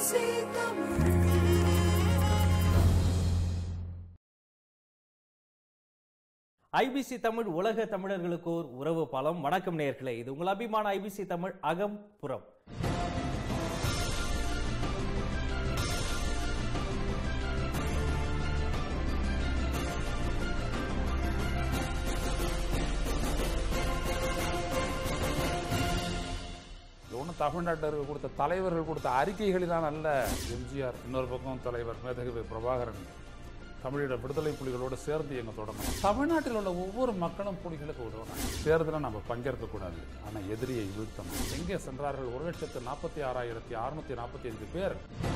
IBC Tamil உலக தமிழர்களுக்கு ஒரு உறவு பாலம் வணக்கம் நேயர்களே இது உங்கள் அபிமான ஐபிசி தமிழ் அகம் புறம் இது ஒன்றும் தமிழ்நாட்டில் கொடுத்த தலைவர்கள் கொடுத்த அறிக்கைகளில் அல்ல எம்ஜிஆர் இன்னொரு பக்கம் தலைவர் மேதகவி பிரபாகரன் தமிழீழ விடுதலை புலிகளோடு சேர்ந்து எங்க தொடங்கணும் தமிழ்நாட்டில் உள்ள ஒவ்வொரு மக்களும் புலிகளுக்கு உதவணும் தேர்தலில் நம்ம பங்கேற்க கூடாது ஆனால் எதிரியை வீழ்த்தணும் எங்கே சென்றார்கள் ஒரு லட்சத்து நாற்பத்தி ஆறாயிரத்தி அறுநூத்தி நாற்பத்தி ஐந்து பேர்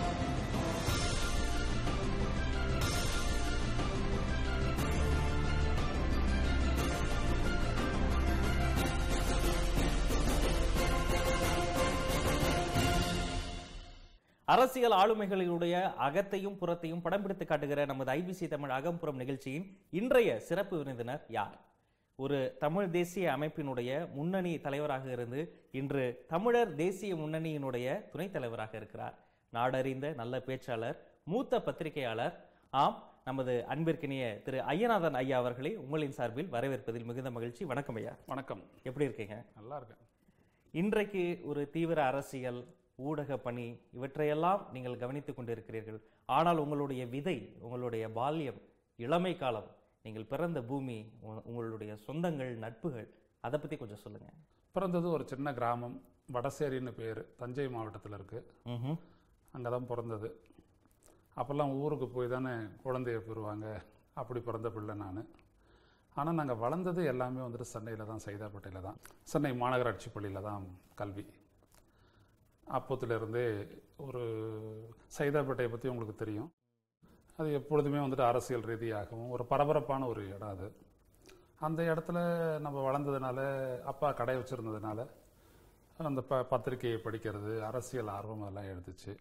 அரசியல் ஆளுமைகளுடைய அகத்தையும் புறத்தையும் படம் பிடித்து காட்டுகிற நமது ஐபிசி தமிழ் அகம்புறம் நிகழ்ச்சியின் இன்றைய சிறப்பு விருந்தினர் யார் ஒரு தமிழ் தேசிய அமைப்பினுடைய முன்னணி தலைவராக இருந்து இன்று தமிழர் தேசிய முன்னணியினுடைய துணைத் தலைவராக இருக்கிறார் நாடறிந்த நல்ல பேச்சாளர் மூத்த பத்திரிகையாளர் ஆம் நமது அன்பிற்கினிய திரு ஐயநாதன் ஐயா அவர்களை உங்களின் சார்பில் வரவேற்பதில் மிகுந்த மகிழ்ச்சி வணக்கம் ஐயா வணக்கம் எப்படி இருக்கீங்க நல்லா இருக்கேன் இன்றைக்கு ஒரு தீவிர அரசியல் ஊடக பணி இவற்றையெல்லாம் நீங்கள் கவனித்துக் கொண்டிருக்கிறீர்கள் ஆனால் உங்களுடைய விதை உங்களுடைய பால்யம் இளமை காலம் நீங்கள் பிறந்த பூமி உங்க- உங்களுடைய சொந்தங்கள் நட்புகள் அதை பத்தி கொஞ்சம் சொல்லுங்க பிறந்தது ஒரு சின்ன கிராமம் வடசேரின்னு பேர் தஞ்சை மாவட்டத்தில் இருக்குது ம்ஹும். அங்கே தான் பிறந்தது அப்போல்லாம் ஊருக்கு போய் தானே குழந்தைய பெறுவாங்க அப்படி பிறந்த பிள்ளை நான் ஆனால் நாங்கள் வளர்ந்தது எல்லாமே வந்துட்டு சென்னையில் தான் சைதாப்பேட்டையில் தான் சென்னை மாநகராட்சி பள்ளியில் தான் கல்வி அப்போத்திலிருந்தே ஒரு சைதாப்பேட்டையை பற்றி உங்களுக்கு தெரியும் அது எப்பொழுதுமே வந்துட்டு அரசியல் ரீதியாகவும் ஒரு பரபரப்பான ஒரு இடம் அது அந்த இடத்துல நம்ம வளர்ந்ததுனால அப்பா கடை வச்சுருந்ததுனால அந்த ப பத்திரிகையை படிக்கிறது அரசியல் ஆர்வம் அதெல்லாம் எடுத்துச்சு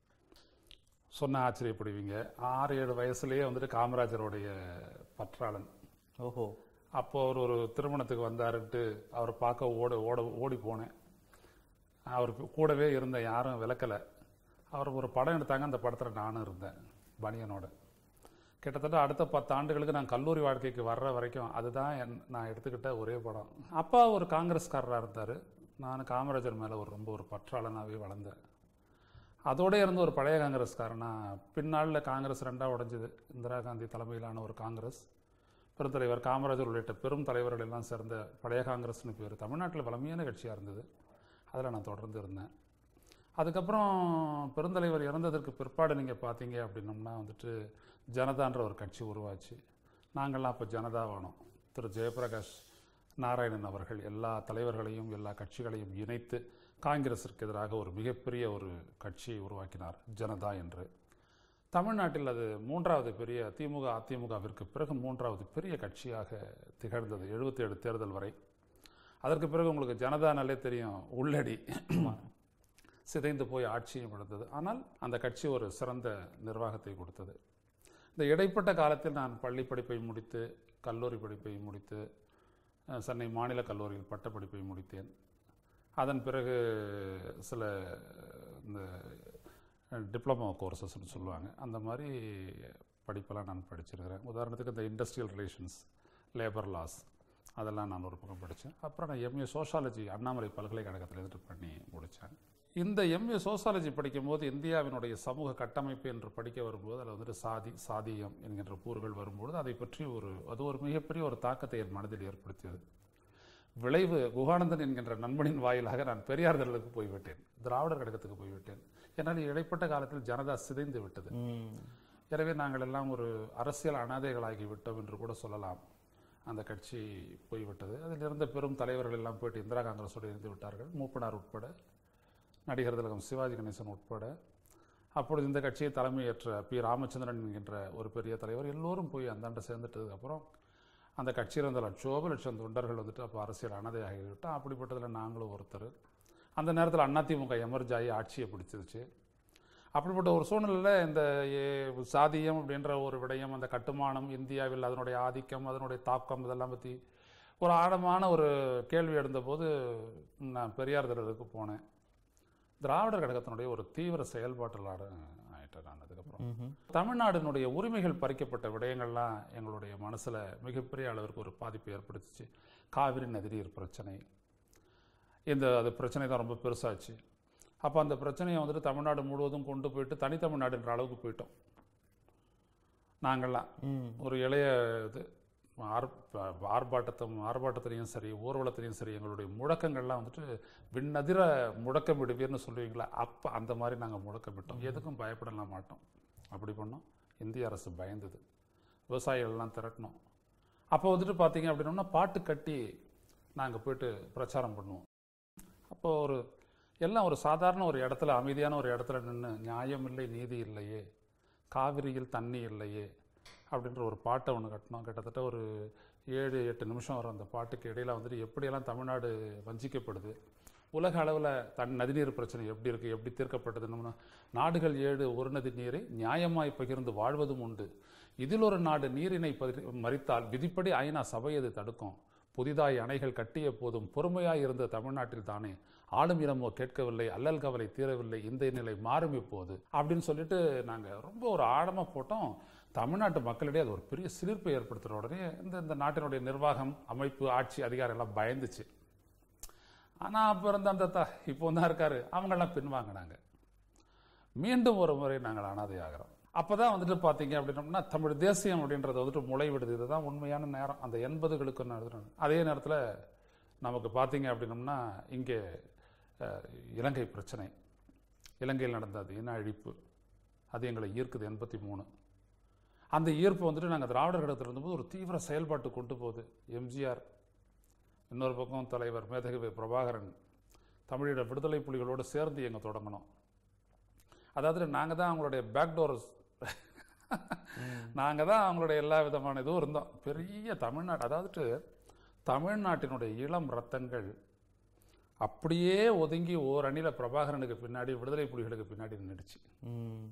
சொன்ன ஆச்சரியப்படுவீங்க ஆறு ஏழு வயசுலயே வந்துட்டு காமராஜருடைய பற்றாளன் ஓஹோ அப்போ அவர் ஒரு திருமணத்துக்கு வந்தாருன்ட்டு அவர் பார்க்க ஓட ஓட ஓடி போனேன் அவர் கூடவே இருந்த யாரும் விளக்கலை அவர் ஒரு படம் எடுத்தாங்க அந்த படத்தில் நானும் இருந்தேன் பனியனோட கிட்டத்தட்ட அடுத்த பத்து ஆண்டுகளுக்கு நான் கல்லூரி வாழ்க்கைக்கு வர்ற வரைக்கும் அதுதான் என் நான் எடுத்துக்கிட்ட ஒரே படம் அப்பா ஒரு காங்கிரஸ்காரராக இருந்தார் நான் காமராஜர் மேலே ஒரு ரொம்ப ஒரு பற்றாளனாகவே வளர்ந்தேன் அதோட இருந்து ஒரு பழைய காங்கிரஸ்காரனா பின்னாளில் காங்கிரஸ் ரெண்டாக உடைஞ்சது இந்திரா காந்தி தலைமையிலான ஒரு காங்கிரஸ் பெருந்தலைவர் காமராஜர் உள்ளிட்ட பெரும் தலைவர்கள் எல்லாம் சேர்ந்த பழைய காங்கிரஸ்னு பேர் தமிழ்நாட்டில் வலிமையான கட்சியாக இருந்தது அதில் நான் தொடர்ந்து இருந்தேன் அதுக்கப்புறம் பெருந்தலைவர் இறந்ததற்கு பிற்பாடு நீங்கள் பார்த்தீங்க அப்படின்னம்னா வந்துட்டு ஜனதான்ற ஒரு கட்சி உருவாச்சு நாங்கள்லாம் அப்போ ஜனதா வேணும் திரு ஜெயபிரகாஷ் நாராயணன் அவர்கள் எல்லா தலைவர்களையும் எல்லா கட்சிகளையும் இணைத்து காங்கிரஸிற்கு எதிராக ஒரு மிகப்பெரிய ஒரு கட்சியை உருவாக்கினார் ஜனதா என்று தமிழ்நாட்டில் அது மூன்றாவது பெரிய திமுக அதிமுகவிற்கு பிறகு மூன்றாவது பெரிய கட்சியாக திகழ்ந்தது 77 தேர்தல் வரை அதற்கு பிறகு உங்களுக்கு ஜனதானாலே தெரியும் உள்ளடி சிதைந்து போய் ஆட்சியும் இழந்தது ஆனால் அந்த கட்சி ஒரு சிறந்த நிர்வாகத்தை கொடுத்தது இந்த இடைப்பட்ட காலத்தில் நான் பள்ளி படிப்பை முடித்து கல்லூரி படிப்பை முடித்து அஹ், சென்னை மாநில கல்லூரியில் பட்டப்படிப்பை முடித்தேன் அதன் பிறகு சில இந்த டிப்ளமோ கோர்சஸ்னு சொல்லுவாங்க அந்த மாதிரி படிப்பெல்லாம் நான் படிச்சிருக்கிறேன் உதாரணத்துக்கு இந்த இண்டஸ்ட்ரியல் ரிலேஷன்ஸ் லேபர் லாஸ் அதெல்லாம் நான் ஒரு பக்கம் படித்தேன் அப்புறம் நான் எம்ஏ சோஷாலஜி அண்ணாமலை பல்கலைக்கழகத்தில் எதிர்த்து பண்ணி முடித்தேன் இந்த எம்ஏ சோஷாலஜி படிக்கும்போது இந்தியாவினுடைய சமூக கட்டமைப்பு என்று படிக்க வரும்போது அதில் வந்துட்டு சாதி சாதியம் என்கின்ற கூறுகள் வரும்போது அதை பற்றி ஒரு அது ஒரு மிகப்பெரிய ஒரு தாக்கத்தை என் மனதில் ஏற்படுத்தியது விளைவு குகானந்தன் என்கின்ற நண்பனின் வாயிலாக நான் பெரியார் திடலுக்கு போய்விட்டேன் திராவிடர் கழகத்துக்கு போய்விட்டேன் என்னால் இடைப்பட்ட காலத்தில் ஜனதா சிதைந்து விட்டது ம். எனவே நாங்கள் எல்லாம் ஒரு அரசியல் அனாதைகளாகி விட்டோம் என்று கூட சொல்லலாம் அந்த கட்சி போய்விட்டது அதில் இருந்த பெரும் தலைவர்கள் எல்லாம் போயிட்டு இந்திரா காங்கிரஸோடு இருந்து விட்டார்கள் மூப்பனார் உட்பட நடிகர் திலகம் சிவாஜி கணேசன் உட்பட அப்பொழுது இந்த கட்சியை தலைமையேற்ற பி ராமச்சந்திரன் என்கின்ற ஒரு பெரிய தலைவர் எல்லோரும் போய் அந்தாண்ட சேர்ந்துட்டதுக்கு அப்புறம் அந்த கட்சியில் இருந்த லட்சோப லட்சம் தொண்டர்கள் வந்துட்டு அப்போ அரசியல் அனாதையாகிவிட்டோம் அப்படிப்பட்டதில் நாங்களும் ஒருத்தர் அந்த நேரத்தில் அதிமுக எமர்ஜ் ஆகி ஆட்சியை பிடிச்சிருச்சு அப்படிப்பட்ட ஒரு சூழ்நிலையில் இந்த ஏ- சாதியம் அப்படின்ற ஒரு விடயம் அந்த கட்டுமானம் இந்தியாவில் அதனுடைய ஆதிக்கம் அதனுடைய தாக்கம் இதெல்லாம் பற்றி ஒரு ஆழமான ஒரு கேள்வி எழுந்தபோது நான் பெரியார் திடலுக்கு போனேன் திராவிடர் கழகத்தினுடைய ஒரு தீவிர செயல்பாட்டாளர் ஆயிட்டேன் நான் அதுக்கப்புறம் ம்ஹும். தமிழ்நாடினுடைய உரிமைகள் பறிக்கப்பட்ட விடயங்கள்லாம் எங்களுடைய மனசுல மிகப்பெரிய அளவிற்கு ஒரு பாதிப்பு ஏற்படுத்துச்சு காவிரி நதிநீர் பிரச்சனை இந்த அது பிரச்சனை தான் ரொம்ப பெருசாச்சு அப்போ அந்த பிரச்சனையை வந்துட்டு தமிழ்நாடு முழுவதும் கொண்டு போயிட்டு தனித்தமிழ்நாடுன்ற அளவுக்கு போயிட்டோம் நாங்கள்லாம் ம். ஒரு இளைய இது ஆர்ப்ப- ஆர்ப்பாட்டத்தும் ஆர்ப்பாட்டத்திலையும் சரி ஊர்வலத்திலையும் சரி எங்களுடைய முழக்கங்கள்லாம் வந்துட்டு விண்ணதிர முழக்கமிடுவீர்னு சொல்லுவீங்களா அப்போ அந்த மாதிரி நாங்கள் முழக்கமிட்டோம் எதுக்கும் பயப்படலாம் மாட்டோம் அப்படி பண்ணோம் இந்திய அரசு பயந்தது விவசாயிகள்லாம் திரட்டினோம் அப்போ வந்துட்டு பார்த்தீங்க அப்படின்னோம்னா பாட்டு கட்டி நாங்கள் போயிட்டு பிரச்சாரம் பண்ணுவோம் அப்போ ஒரு எல்லாம் ஒரு சாதாரண ஒரு இடத்துல அமைதியான ஒரு இடத்துல நின்று நியாயம் இல்லை நீதி இல்லையே காவிரியில் தண்ணி இல்லையே அப்படின்ற ஒரு பாட்டை ஒன்று கட்டினோம் கிட்டத்தட்ட ஒரு ஏழு எட்டு நிமிஷம் வரும் அந்த பாட்டுக்கு இடையில வந்துட்டு எப்படியெல்லாம் தமிழ்நாடு வஞ்சிக்கப்படுது உலக அளவில் தன் நதிநீர் பிரச்சனை எப்படி இருக்குது எப்படி தீர்க்கப்பட்டதுன்னு நாடுகள் ஏழு ஒரு நதி நீரை நியாயமாய் பகிர்ந்து வாழ்வதும் உண்டு இதில் ஒரு நாடு நீரினை பதி- மறித்தால் விதிப்படி ஐநா சபை அது தடுக்கும் புதிதாய் அணைகள் கட்டிய போதும் பொறுமையாய் இருந்த தமிழ்நாட்டில் தானே ஆளும் இடமோ கேட்கவில்லை அல்லல் கவலை தீரவில்லை இந்த நிலை மாறும் இப்போது அப்படின்னு சொல்லிட்டு நாங்கள் ரொம்ப ஒரு ஆழமாக போட்டோம் தமிழ்நாட்டு மக்களிடையே அது ஒரு பெரிய சிலிர்ப்பை ஏற்படுத்துகிற உடனே இந்த இந்த நாட்டினுடைய நிர்வாகம் அமைப்பு ஆட்சி அதிகாரம் எல்லாம் பயந்துச்சு ஆனால் அப்போ இருந்த அந்த த இப்போ தான் இருக்காரு அவங்கெல்லாம் பின்வாங்கினாங்க மீண்டும் ஒரு முறை நாங்கள் அனாதையாகிறோம் அப்போ தான் வந்துட்டு பார்த்தீங்க அப்படின்னோம்னா தமிழ் தேசியம் அப்படின்றது வந்துட்டு முளைவிடுது இதுதான் உண்மையான நேரம் அந்த எண்பதுகளுக்கு நடத்துறது அதே நேரத்தில் நமக்கு பார்த்தீங்க அப்படின்னோம்னா இங்கே அஹ், இலங்கை பிரச்சனை இலங்கையில் நடந்தது இன அழிப்பு அது எங்களை ஈர்க்குது எண்பத்தி மூணு அந்த ஈர்ப்பு வந்துட்டு நாங்கள் திராவிடர் கழகத்தில் இருந்தபோது ஒரு தீவிர செயல்பாட்டு கொண்டு போகுது எம்ஜிஆர் இன்னொரு பக்கம் தலைவர் மேதகவி பிரபாகரன் தமிழீழ விடுதலை புலிகளோடு சேர்ந்து எங்க தொடங்கணும் அதாவது நாங்கள் தான் அவங்களுடைய பேக்டோர்ஸ் நாங்கள் தான் அவங்களுடைய எல்லா விதமான இதுவும் இருந்தோம் பெரிய தமிழ்நாடு அதாவது தமிழ்நாட்டினுடைய இளம் ரத்தங்கள் அப்படியே ஒதுங்கி ஓர் அணில பிரபாகரனுக்கு பின்னாடி விடுதலை புலிகளுக்கு பின்னாடி நின்றுச்சு ம்.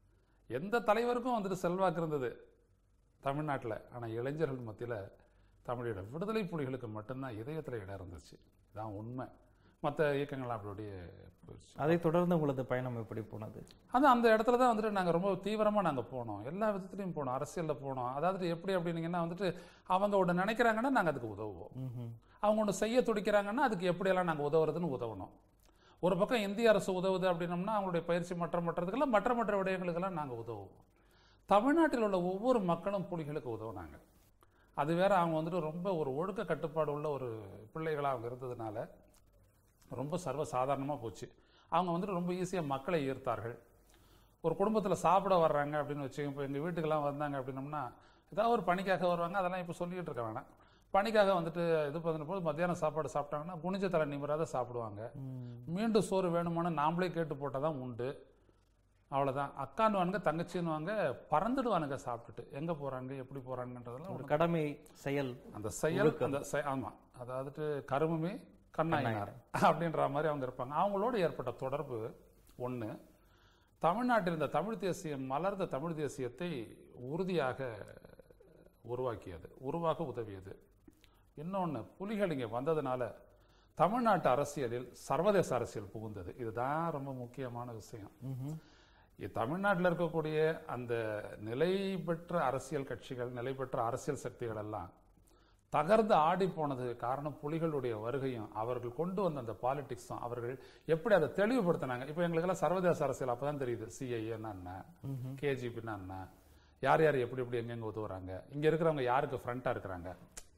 எந்த தலைவருக்கும் வந்துட்டு செல்வாக்கு இருந்தது தமிழ்நாட்டில் ஆனால் இளைஞர்கள் மத்தியில் தமிழீழ விடுதலை புலிகளுக்கு மட்டும்தான் இதயத்தில் இடம் இருந்துச்சு இதான் உண்மை மற்ற இயக்கங்கள் அப்படியே போயிடுச்சு அதைத் தொடர்ந்து உங்களது பயணம் எப்படி போனது அது அந்த இடத்துல தான் வந்துட்டு நாங்கள் ரொம்ப தீவிரமாக நாங்கள் போனோம் எல்லா விதத்துலையும் போனோம் அரசியலில் போனோம் அதாவது எப்படி அப்படின்னீங்கன்னா வந்துட்டு அவங்க ஒன்று நினைக்கிறாங்கன்னா நாங்கள் அதுக்கு உதவுவோம் ம்ஹும். அவங்க ஒன்று செய்ய துடிக்கிறாங்கன்னா அதுக்கு எப்படியெல்லாம் நாங்கள் உதவுறதுன்னு உதவணும் ஒரு பக்கம் இந்திய அரசு உதவுது அப்படின்னம்னா அவங்களுடைய பயிற்சி மற்ற மற்றதுக்கெல்லாம் மற்ற மற்ற விடயங்களுக்கெல்லாம் நாங்கள் உதவுவோம் தமிழ்நாட்டில் உள்ள ஒவ்வொரு மக்களும் புலிகளுக்கு உதவுனாங்க அது வேற அவங்க வந்துட்டு ரொம்ப ஒரு ஒழுக்க கட்டுப்பாடு உள்ள ஒரு பிள்ளைகளாக அவங்க இருந்ததுனால ரொம்ப சர்வ சாதாரணமாக போச்சு அவங்க வந்துட்டு ரொம்ப ஈஸியாக மக்களை ஈர்த்தார்கள் ஒரு குடும்பத்தில் சாப்பிட வர்றாங்க அப்படின்னு வச்சுக்கோங்க இப்போ எங்கள் வீட்டுக்கெல்லாம் வந்தாங்க அப்படின்னம்னா ஏதாவது ஒரு பணிக்காக வருவாங்க அதெல்லாம் இப்போ சொல்லிக்கிட்டு இருக்க வேணாம் பணிக்காக வந்துட்டு இது பண்ணின போது மத்தியானம் சாப்பாடு சாப்பிட்டாங்கன்னா குனிஞ்ச தலை நிமிராத சாப்பிடுவாங்க ம். மீண்டும் சோறு வேணுமான்னு நாமளே கேட்டு போட்டால் தான் உண்டு அவ்வளோதான் அக்கான்னுவானுங்க தங்கச்சின்னுவாங்க பறந்துடுவானுங்க சாப்பிட்டுட்டு எங்கே போகிறாங்க எப்படி போகிறாங்கன்றதெல்லாம் ஒரு கடமை செயல் அந்த செயல் அந்த செ- ஆமா அதாவது கருமமே கண்ணாயினார் அப்படின்ற மாதிரி அவங்க இருப்பாங்க அவங்களோட ஏற்பட்ட தொடர்பு ஒண்ணு தமிழ்நாட்டில் இந்த தமிழ் தேசியம் மலர்ந்த தமிழ் தேசியத்தை உறுதியாக உருவாக்கியது உருவாக்க உதவியது இன்னொன்று புலிகள் இங்கே வந்ததுனால தமிழ்நாட்டு அரசியலில் சர்வதேச அரசியல் புகுந்தது இதுதான் ரொம்ப முக்கியமான விஷயம் ம்ஹும். இ- தமிழ்நாட்டில் இருக்கக்கூடிய அந்த நிலை பெற்ற அரசியல் கட்சிகள் நிலை பெற்ற அரசியல் சக்திகள் எல்லாம் தகர்ந்து ஆடி போனது காரணம் புலிகளுடைய வருகையும் அவர்கள் கொண்டு வந்த அந்த பாலிடிக்ஸும் அவர்கள் எப்படி அதை தெளிவுபடுத்தினாங்க இப்போ எங்களுக்கெல்லாம் சர்வதேச அரசியல் அப்பதான் தெரியுது சிஐஏன்னா என்ன கேஜிபின்னா என்ன யார் யார் எப்படி எப்படி எங்கெங்க உதவுறாங்க இங்க இருக்கிறவங்க யாருக்கு ஃப்ரண்டா இருக்கிறாங்க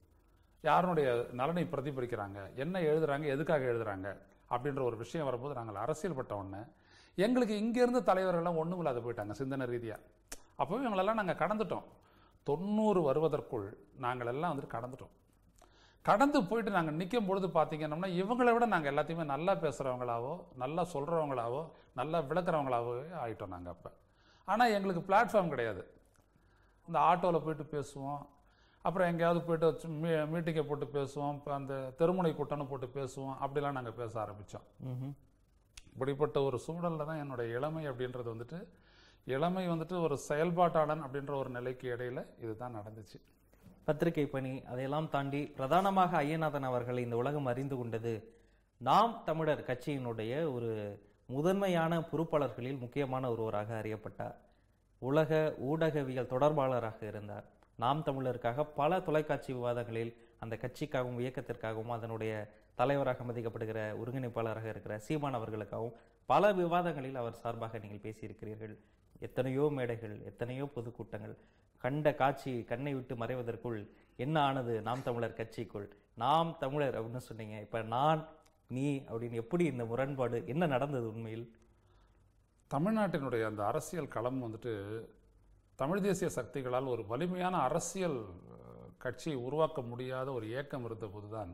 யாருடைய நலனை பிரதிபலிக்கிறாங்க என்ன எழுதுறாங்க எதுக்காக எழுதுறாங்க அப்படின்ற ஒரு விஷயம் வரும்போது நாங்கள் அரசியல் பட்ட உடனே எங்களுக்கு இங்க இருந்த தலைவர்கள்லாம் ஒண்ணும் இல்லாத போயிட்டாங்க சிந்தனை ரீதியா அப்பவே இவங்களெல்லாம் நாங்க கடந்துட்டோம் தொண்ணூறு வருவதற்குள் நாங்கள் எல்லாம் வந்துட்டு கடந்துட்டோம் கடந்து போயிட்டு நாங்கள் நிற்கும் பொழுது பார்த்தீங்கன்னா இவங்களை விட நாங்கள் எல்லாத்தையுமே நல்லா பேசுகிறவங்களாவோ நல்லா சொல்கிறவங்களாவோ நல்லா விளக்குறவங்களாவோ ஆயிட்டோம் நாங்கள் அப்போ ஆனால் எங்களுக்கு பிளாட்ஃபார்ம் கிடையாது இந்த ஆட்டோவில் போயிட்டு பேசுவோம் அப்புறம் எங்கேயாவது போயிட்டு வச்சு மீ மீட்டிங்கை போட்டு பேசுவோம் இப்போ அந்த தெருமுனை கூட்டம்னு போட்டு பேசுவோம் அப்படிலாம் நாங்கள் பேச ஆரம்பித்தோம் ம்ஹும். இப்படிப்பட்ட ஒரு சூழலில் தான் என்னுடைய இளமை அப்படின்றது வந்துட்டு இளமை வந்துட்டு ஒரு செயல்பாட்டாளன் அப்படின்ற ஒரு நிலைக்கு இடையில இதுதான் நடந்துச்சு பத்திரிகை பணி அதையெல்லாம் தாண்டி பிரதானமாக ஐயநாதன் அவர்களை இந்த உலகம் அறிந்து கொண்டது நாம் தமிழர் கட்சியினுடைய ஒரு முதன்மையான பொறுப்பாளர்களில் முக்கியமான ஒருவராக அறியப்பட்டார் உலக ஊடகவியல் தொடர்பாளராக இருந்தார் நாம் தமிழருக்காக பல தொலைக்காட்சி விவாதங்களில் அந்த கட்சிக்காகவும் இயக்கத்திற்காகவும் அதனுடைய தலைவராக மதிக்கப்படுகிற ஒருங்கிணைப்பாளராக இருக்கிற சீமான் அவர்களுக்காகவும் பல விவாதங்களில் அவர் சார்பாக நீங்கள் பேசியிருக்கிறீர்கள் எத்தனையோ மேடைகள் எத்தனையோ பொதுக்கூட்டங்கள் கண்ட காட்சி கண்ணை விட்டு மறைவதற்குள் என்ன ஆனது நாம் தமிழர் கட்சிக்குள் நாம் தமிழர் அப்படின்னு சொன்னீங்க இப்ப நான் நீ அப்படின்னு எப்படி இந்த முரண்பாடு என்ன நடந்தது உண்மையில் தமிழ்நாட்டினுடைய அந்த அரசியல் களம் வந்துட்டு தமிழ் தேசிய சக்திகளால் ஒரு வலிமையான அரசியல் அஹ், கட்சியை உருவாக்க முடியாத ஒரு ஏக்கம் இருந்தபோது தான்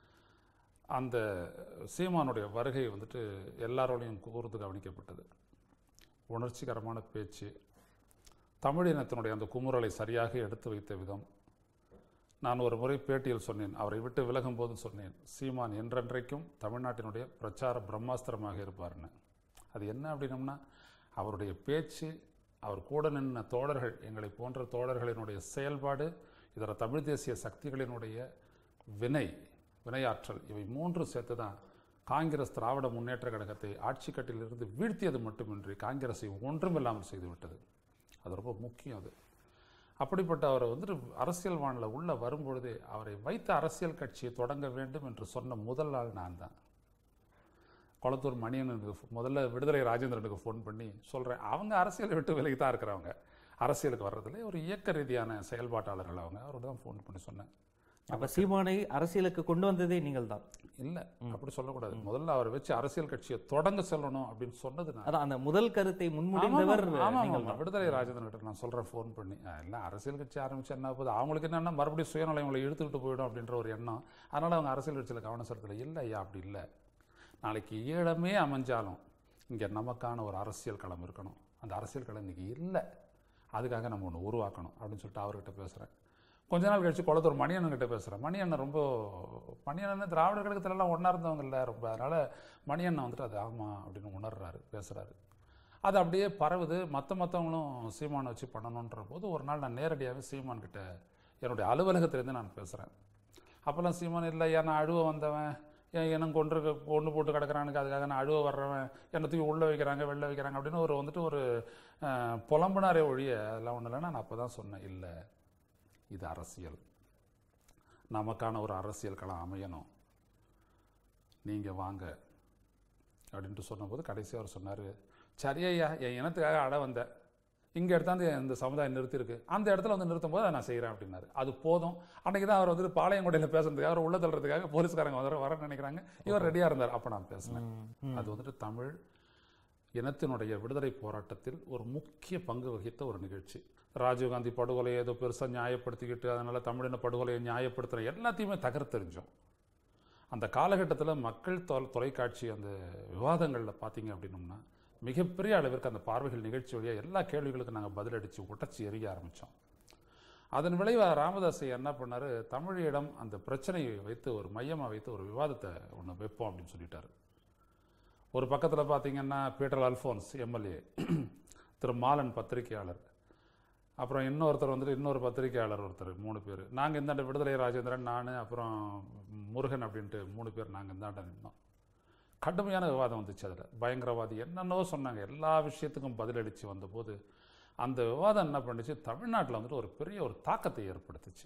அந்த சீமானுடைய வருகை வந்துட்டு எல்லாரோடையும் கூர்ந்து கவனிக்கப்பட்டது உணர்ச்சிகரமான பேச்சு தமிழினத்தினுடைய அந்த குமுறலை சரியாக எடுத்து வைத்த விதம் நான் ஒரு முறை பேட்டியில் சொன்னேன் அவரை விட்டு விலகும் போது சொன்னேன் சீமான் என்றென்றைக்கும் தமிழ்நாட்டினுடைய பிரச்சார பிரம்மாஸ்திரமாக இருப்பார்னு அது என்ன அப்படின்னம்னா அவருடைய பேச்சு அவர் கூட நின்ற தோழர்கள் எங்களை போன்ற தோழர்களினுடைய செயல்பாடு இதர தமிழ் தேசிய சக்திகளினுடைய வினை வினையாற்றல் இவை மூன்று சேர்த்து தான் காங்கிரஸ் திராவிட முன்னேற்ற கழகத்தை ஆட்சி கட்டிலிருந்து வீழ்த்தியது மட்டுமின்றி காங்கிரஸை ஒன்றுமில்லாமல் செய்துவிட்டது அது ரொம்ப முக்கியம் அது அப்படிப்பட்ட அவரை வந்துட்டு அரசியல் வானில் உள்ள வரும்பொழுதே அவரை வைத்த அரசியல் கட்சியை தொடங்க வேண்டும் என்று சொன்ன முதல் ஆள் நான் தான் கொளத்தூர் மணியனுக்கு முதல்ல விடுதலை ராஜேந்திரனுக்கு ஃபோன் பண்ணி சொல்கிறேன் அவங்க அரசியலை விட்டு விலகி தான் இருக்கிறவங்க அரசியலுக்கு வர்றதுல ஒரு இயக்க ரீதியான செயல்பாட்டாளர்கள் அவங்க அவரோட தான் ஃபோன் பண்ணி சொன்னேன் அப்ப சீமானை அரசியலுக்கு கொண்டு வந்ததே நீங்கள் தான் இல்லை அப்படி சொல்லக்கூடாது முதல்ல அவரை வச்சு அரசியல் கட்சியை தொடங்க செல்லணும் அப்படின்னு சொன்னது நான் அதான் அந்த முதல் கருத்தை முன்மொழிந்தவர் ஆமா, ஆமா, நீங்கள் ஆமா. விடுதலை ராஜேந்திரன் கிட்ட நான் சொல்றேன் ஃபோன் பண்ணி அஹ், இல்ல அரசியல் கட்சி ஆரம்பிச்சு என்ன போகுது அவங்களுக்கு என்னன்னா மறுபடியும் சுயநலம் இவங்களை இழுத்துக்கிட்டு போயிடும் அப்படின்ற ஒரு எண்ணம் அதனால அவங்க அரசியல் கட்சியில் கவனம் செலுத்தல இல்லை ஐயா அப்படி இல்லை நாளைக்கு ஈழமே அமைஞ்சாலும் இங்க நமக்கான ஒரு அரசியல் களம் இருக்கணும் அந்த அரசியல் களம் இன்னைக்கு இல்லை அதுக்காக நம்ம ஒன்று உருவாக்கணும் அப்படின்னு சொல்லிட்டு அவர்கிட்ட பேசுறேன் கொஞ்ச நாள் கழிச்சு குளத்தூர் மணியண்ணன் கிட்ட பேசுறேன் மணியண்ணன் ரொம்ப மணியண்ணன் திராவிடர் கழகத்துல எல்லாம் ஒன்றா இருந்தவங்க இல்லை ரொம்ப அதனால மணியண்ணன் வந்துட்டு அது ஆமா அப்படின்னு உணர்றாரு பேசுறாரு அது அப்படியே பரவுது மற்ற மற்றவங்களும் சீமானை வச்சு பண்ணணுன்ற போது ஒரு நாள் நான் நேரடியாகவே சீமான் கிட்ட என்னுடைய அலுவலகத்திலேருந்து நான் பேசுகிறேன் அப்போல்லாம் சீமான் இல்லை ஏன் நான் அழுவ வந்தவன் என் இனம் கொன்று கொண்டு போட்டு கிடக்குறானுக்கு அதுக்காக நான் அழுவ வர்றவன் என்னை தூக்கி உள்ளே வைக்கிறாங்க வெளில வைக்கிறாங்க அப்படின்னு ஒரு வந்துட்டு ஒரு அஹ், புலம்புனாரே ஒழிய அதெல்லாம் ஒன்றும் இல்லைன்னா நான் அப்போ தான் சொன்னேன் இல்லை இது அரசியல் நமக்கான ஒரு அரசியல் களம் அமையணும் நீங்கள் வாங்க அப்படின்ட்டு சொன்னபோது கடைசி அவர் சொன்னார் சரி ஐயா என் இனத்துக்காக அட வந்தேன் இங்கே எடுத்தாந்து இந்த சமுதாயம் நிறுத்தியிருக்கு அந்த இடத்துல வந்து நிறுத்தும் போது அதை நான் செய்கிறேன் அப்படின்னாரு அது போதும் அன்னைக்கு தான் அவர் வந்துட்டு பாளையங்கோட்டையில் பேசுறதுக்காக அவர் உள்ள தள்ளுறதுக்காக போலீஸ்காரங்க வர வர நினைக்கிறாங்க இவர் ரெடியாக இருந்தார் அப்போ நான் பேசினேன் அது வந்துட்டு தமிழ் இனத்தினுடைய விடுதலை போராட்டத்தில் ஒரு முக்கிய பங்கு வகித்த ஒரு நிகழ்ச்சி ராஜீவ்காந்தி படுகொலையை ஏதோ பெருசாக நியாயப்படுத்திக்கிட்டு அதனால தமிழின படுகொலையை நியாயப்படுத்துகிற எல்லாத்தையுமே தகர்த்தெறிஞ்சோம் அந்த காலகட்டத்தில் மக்கள் தொ தொலைக்காட்சி அந்த விவாதங்களில் பார்த்தீங்க அப்படின்னோம்னா மிகப்பெரிய அளவிற்கு அந்த பார்வைகள் நிகழ்ச்சி வழியாக எல்லா கேள்விகளுக்கும் நாங்கள் பதிலடித்து உடச்சி எறிய ஆரம்பித்தோம் அதன் விளைவாக ராமதாஸ் ஐயா என்ன பண்ணார் தமிழிடம் அந்த பிரச்சனையை வைத்து ஒரு மையமாக வைத்து ஒரு விவாதத்தை ஒன்று வைப்போம் அப்படின்னு சொல்லிட்டாரு ஒரு பக்கத்தில் பார்த்தீங்கன்னா பீட்டர் அல்ஃபோன்ஸ் எம்எல்ஏ திரு மாலன் பத்திரிகையாளர் அப்புறம் இன்னொருத்தர் வந்துட்டு இன்னொரு பத்திரிகையாளர் ஒருத்தர் மூணு பேர் நாங்கள் இந்தாண்ட விடுதலை ராஜேந்திரன் நான் அப்புறம் முருகன் அப்படின்ட்டு மூணு பேர் நாங்கள் இந்தாண்ட நின்னோம் கடுமையான விவாதம் வந்துச்சு அதில் பயங்கரவாதி என்னென்னோ சொன்னாங்க எல்லா விஷயத்துக்கும் பதிலளித்து வந்தபோது அந்த விவாதம் என்ன பண்ணுச்சு தமிழ்நாட்டில் வந்துட்டு ஒரு பெரிய ஒரு தாக்கத்தை ஏற்படுத்துச்சு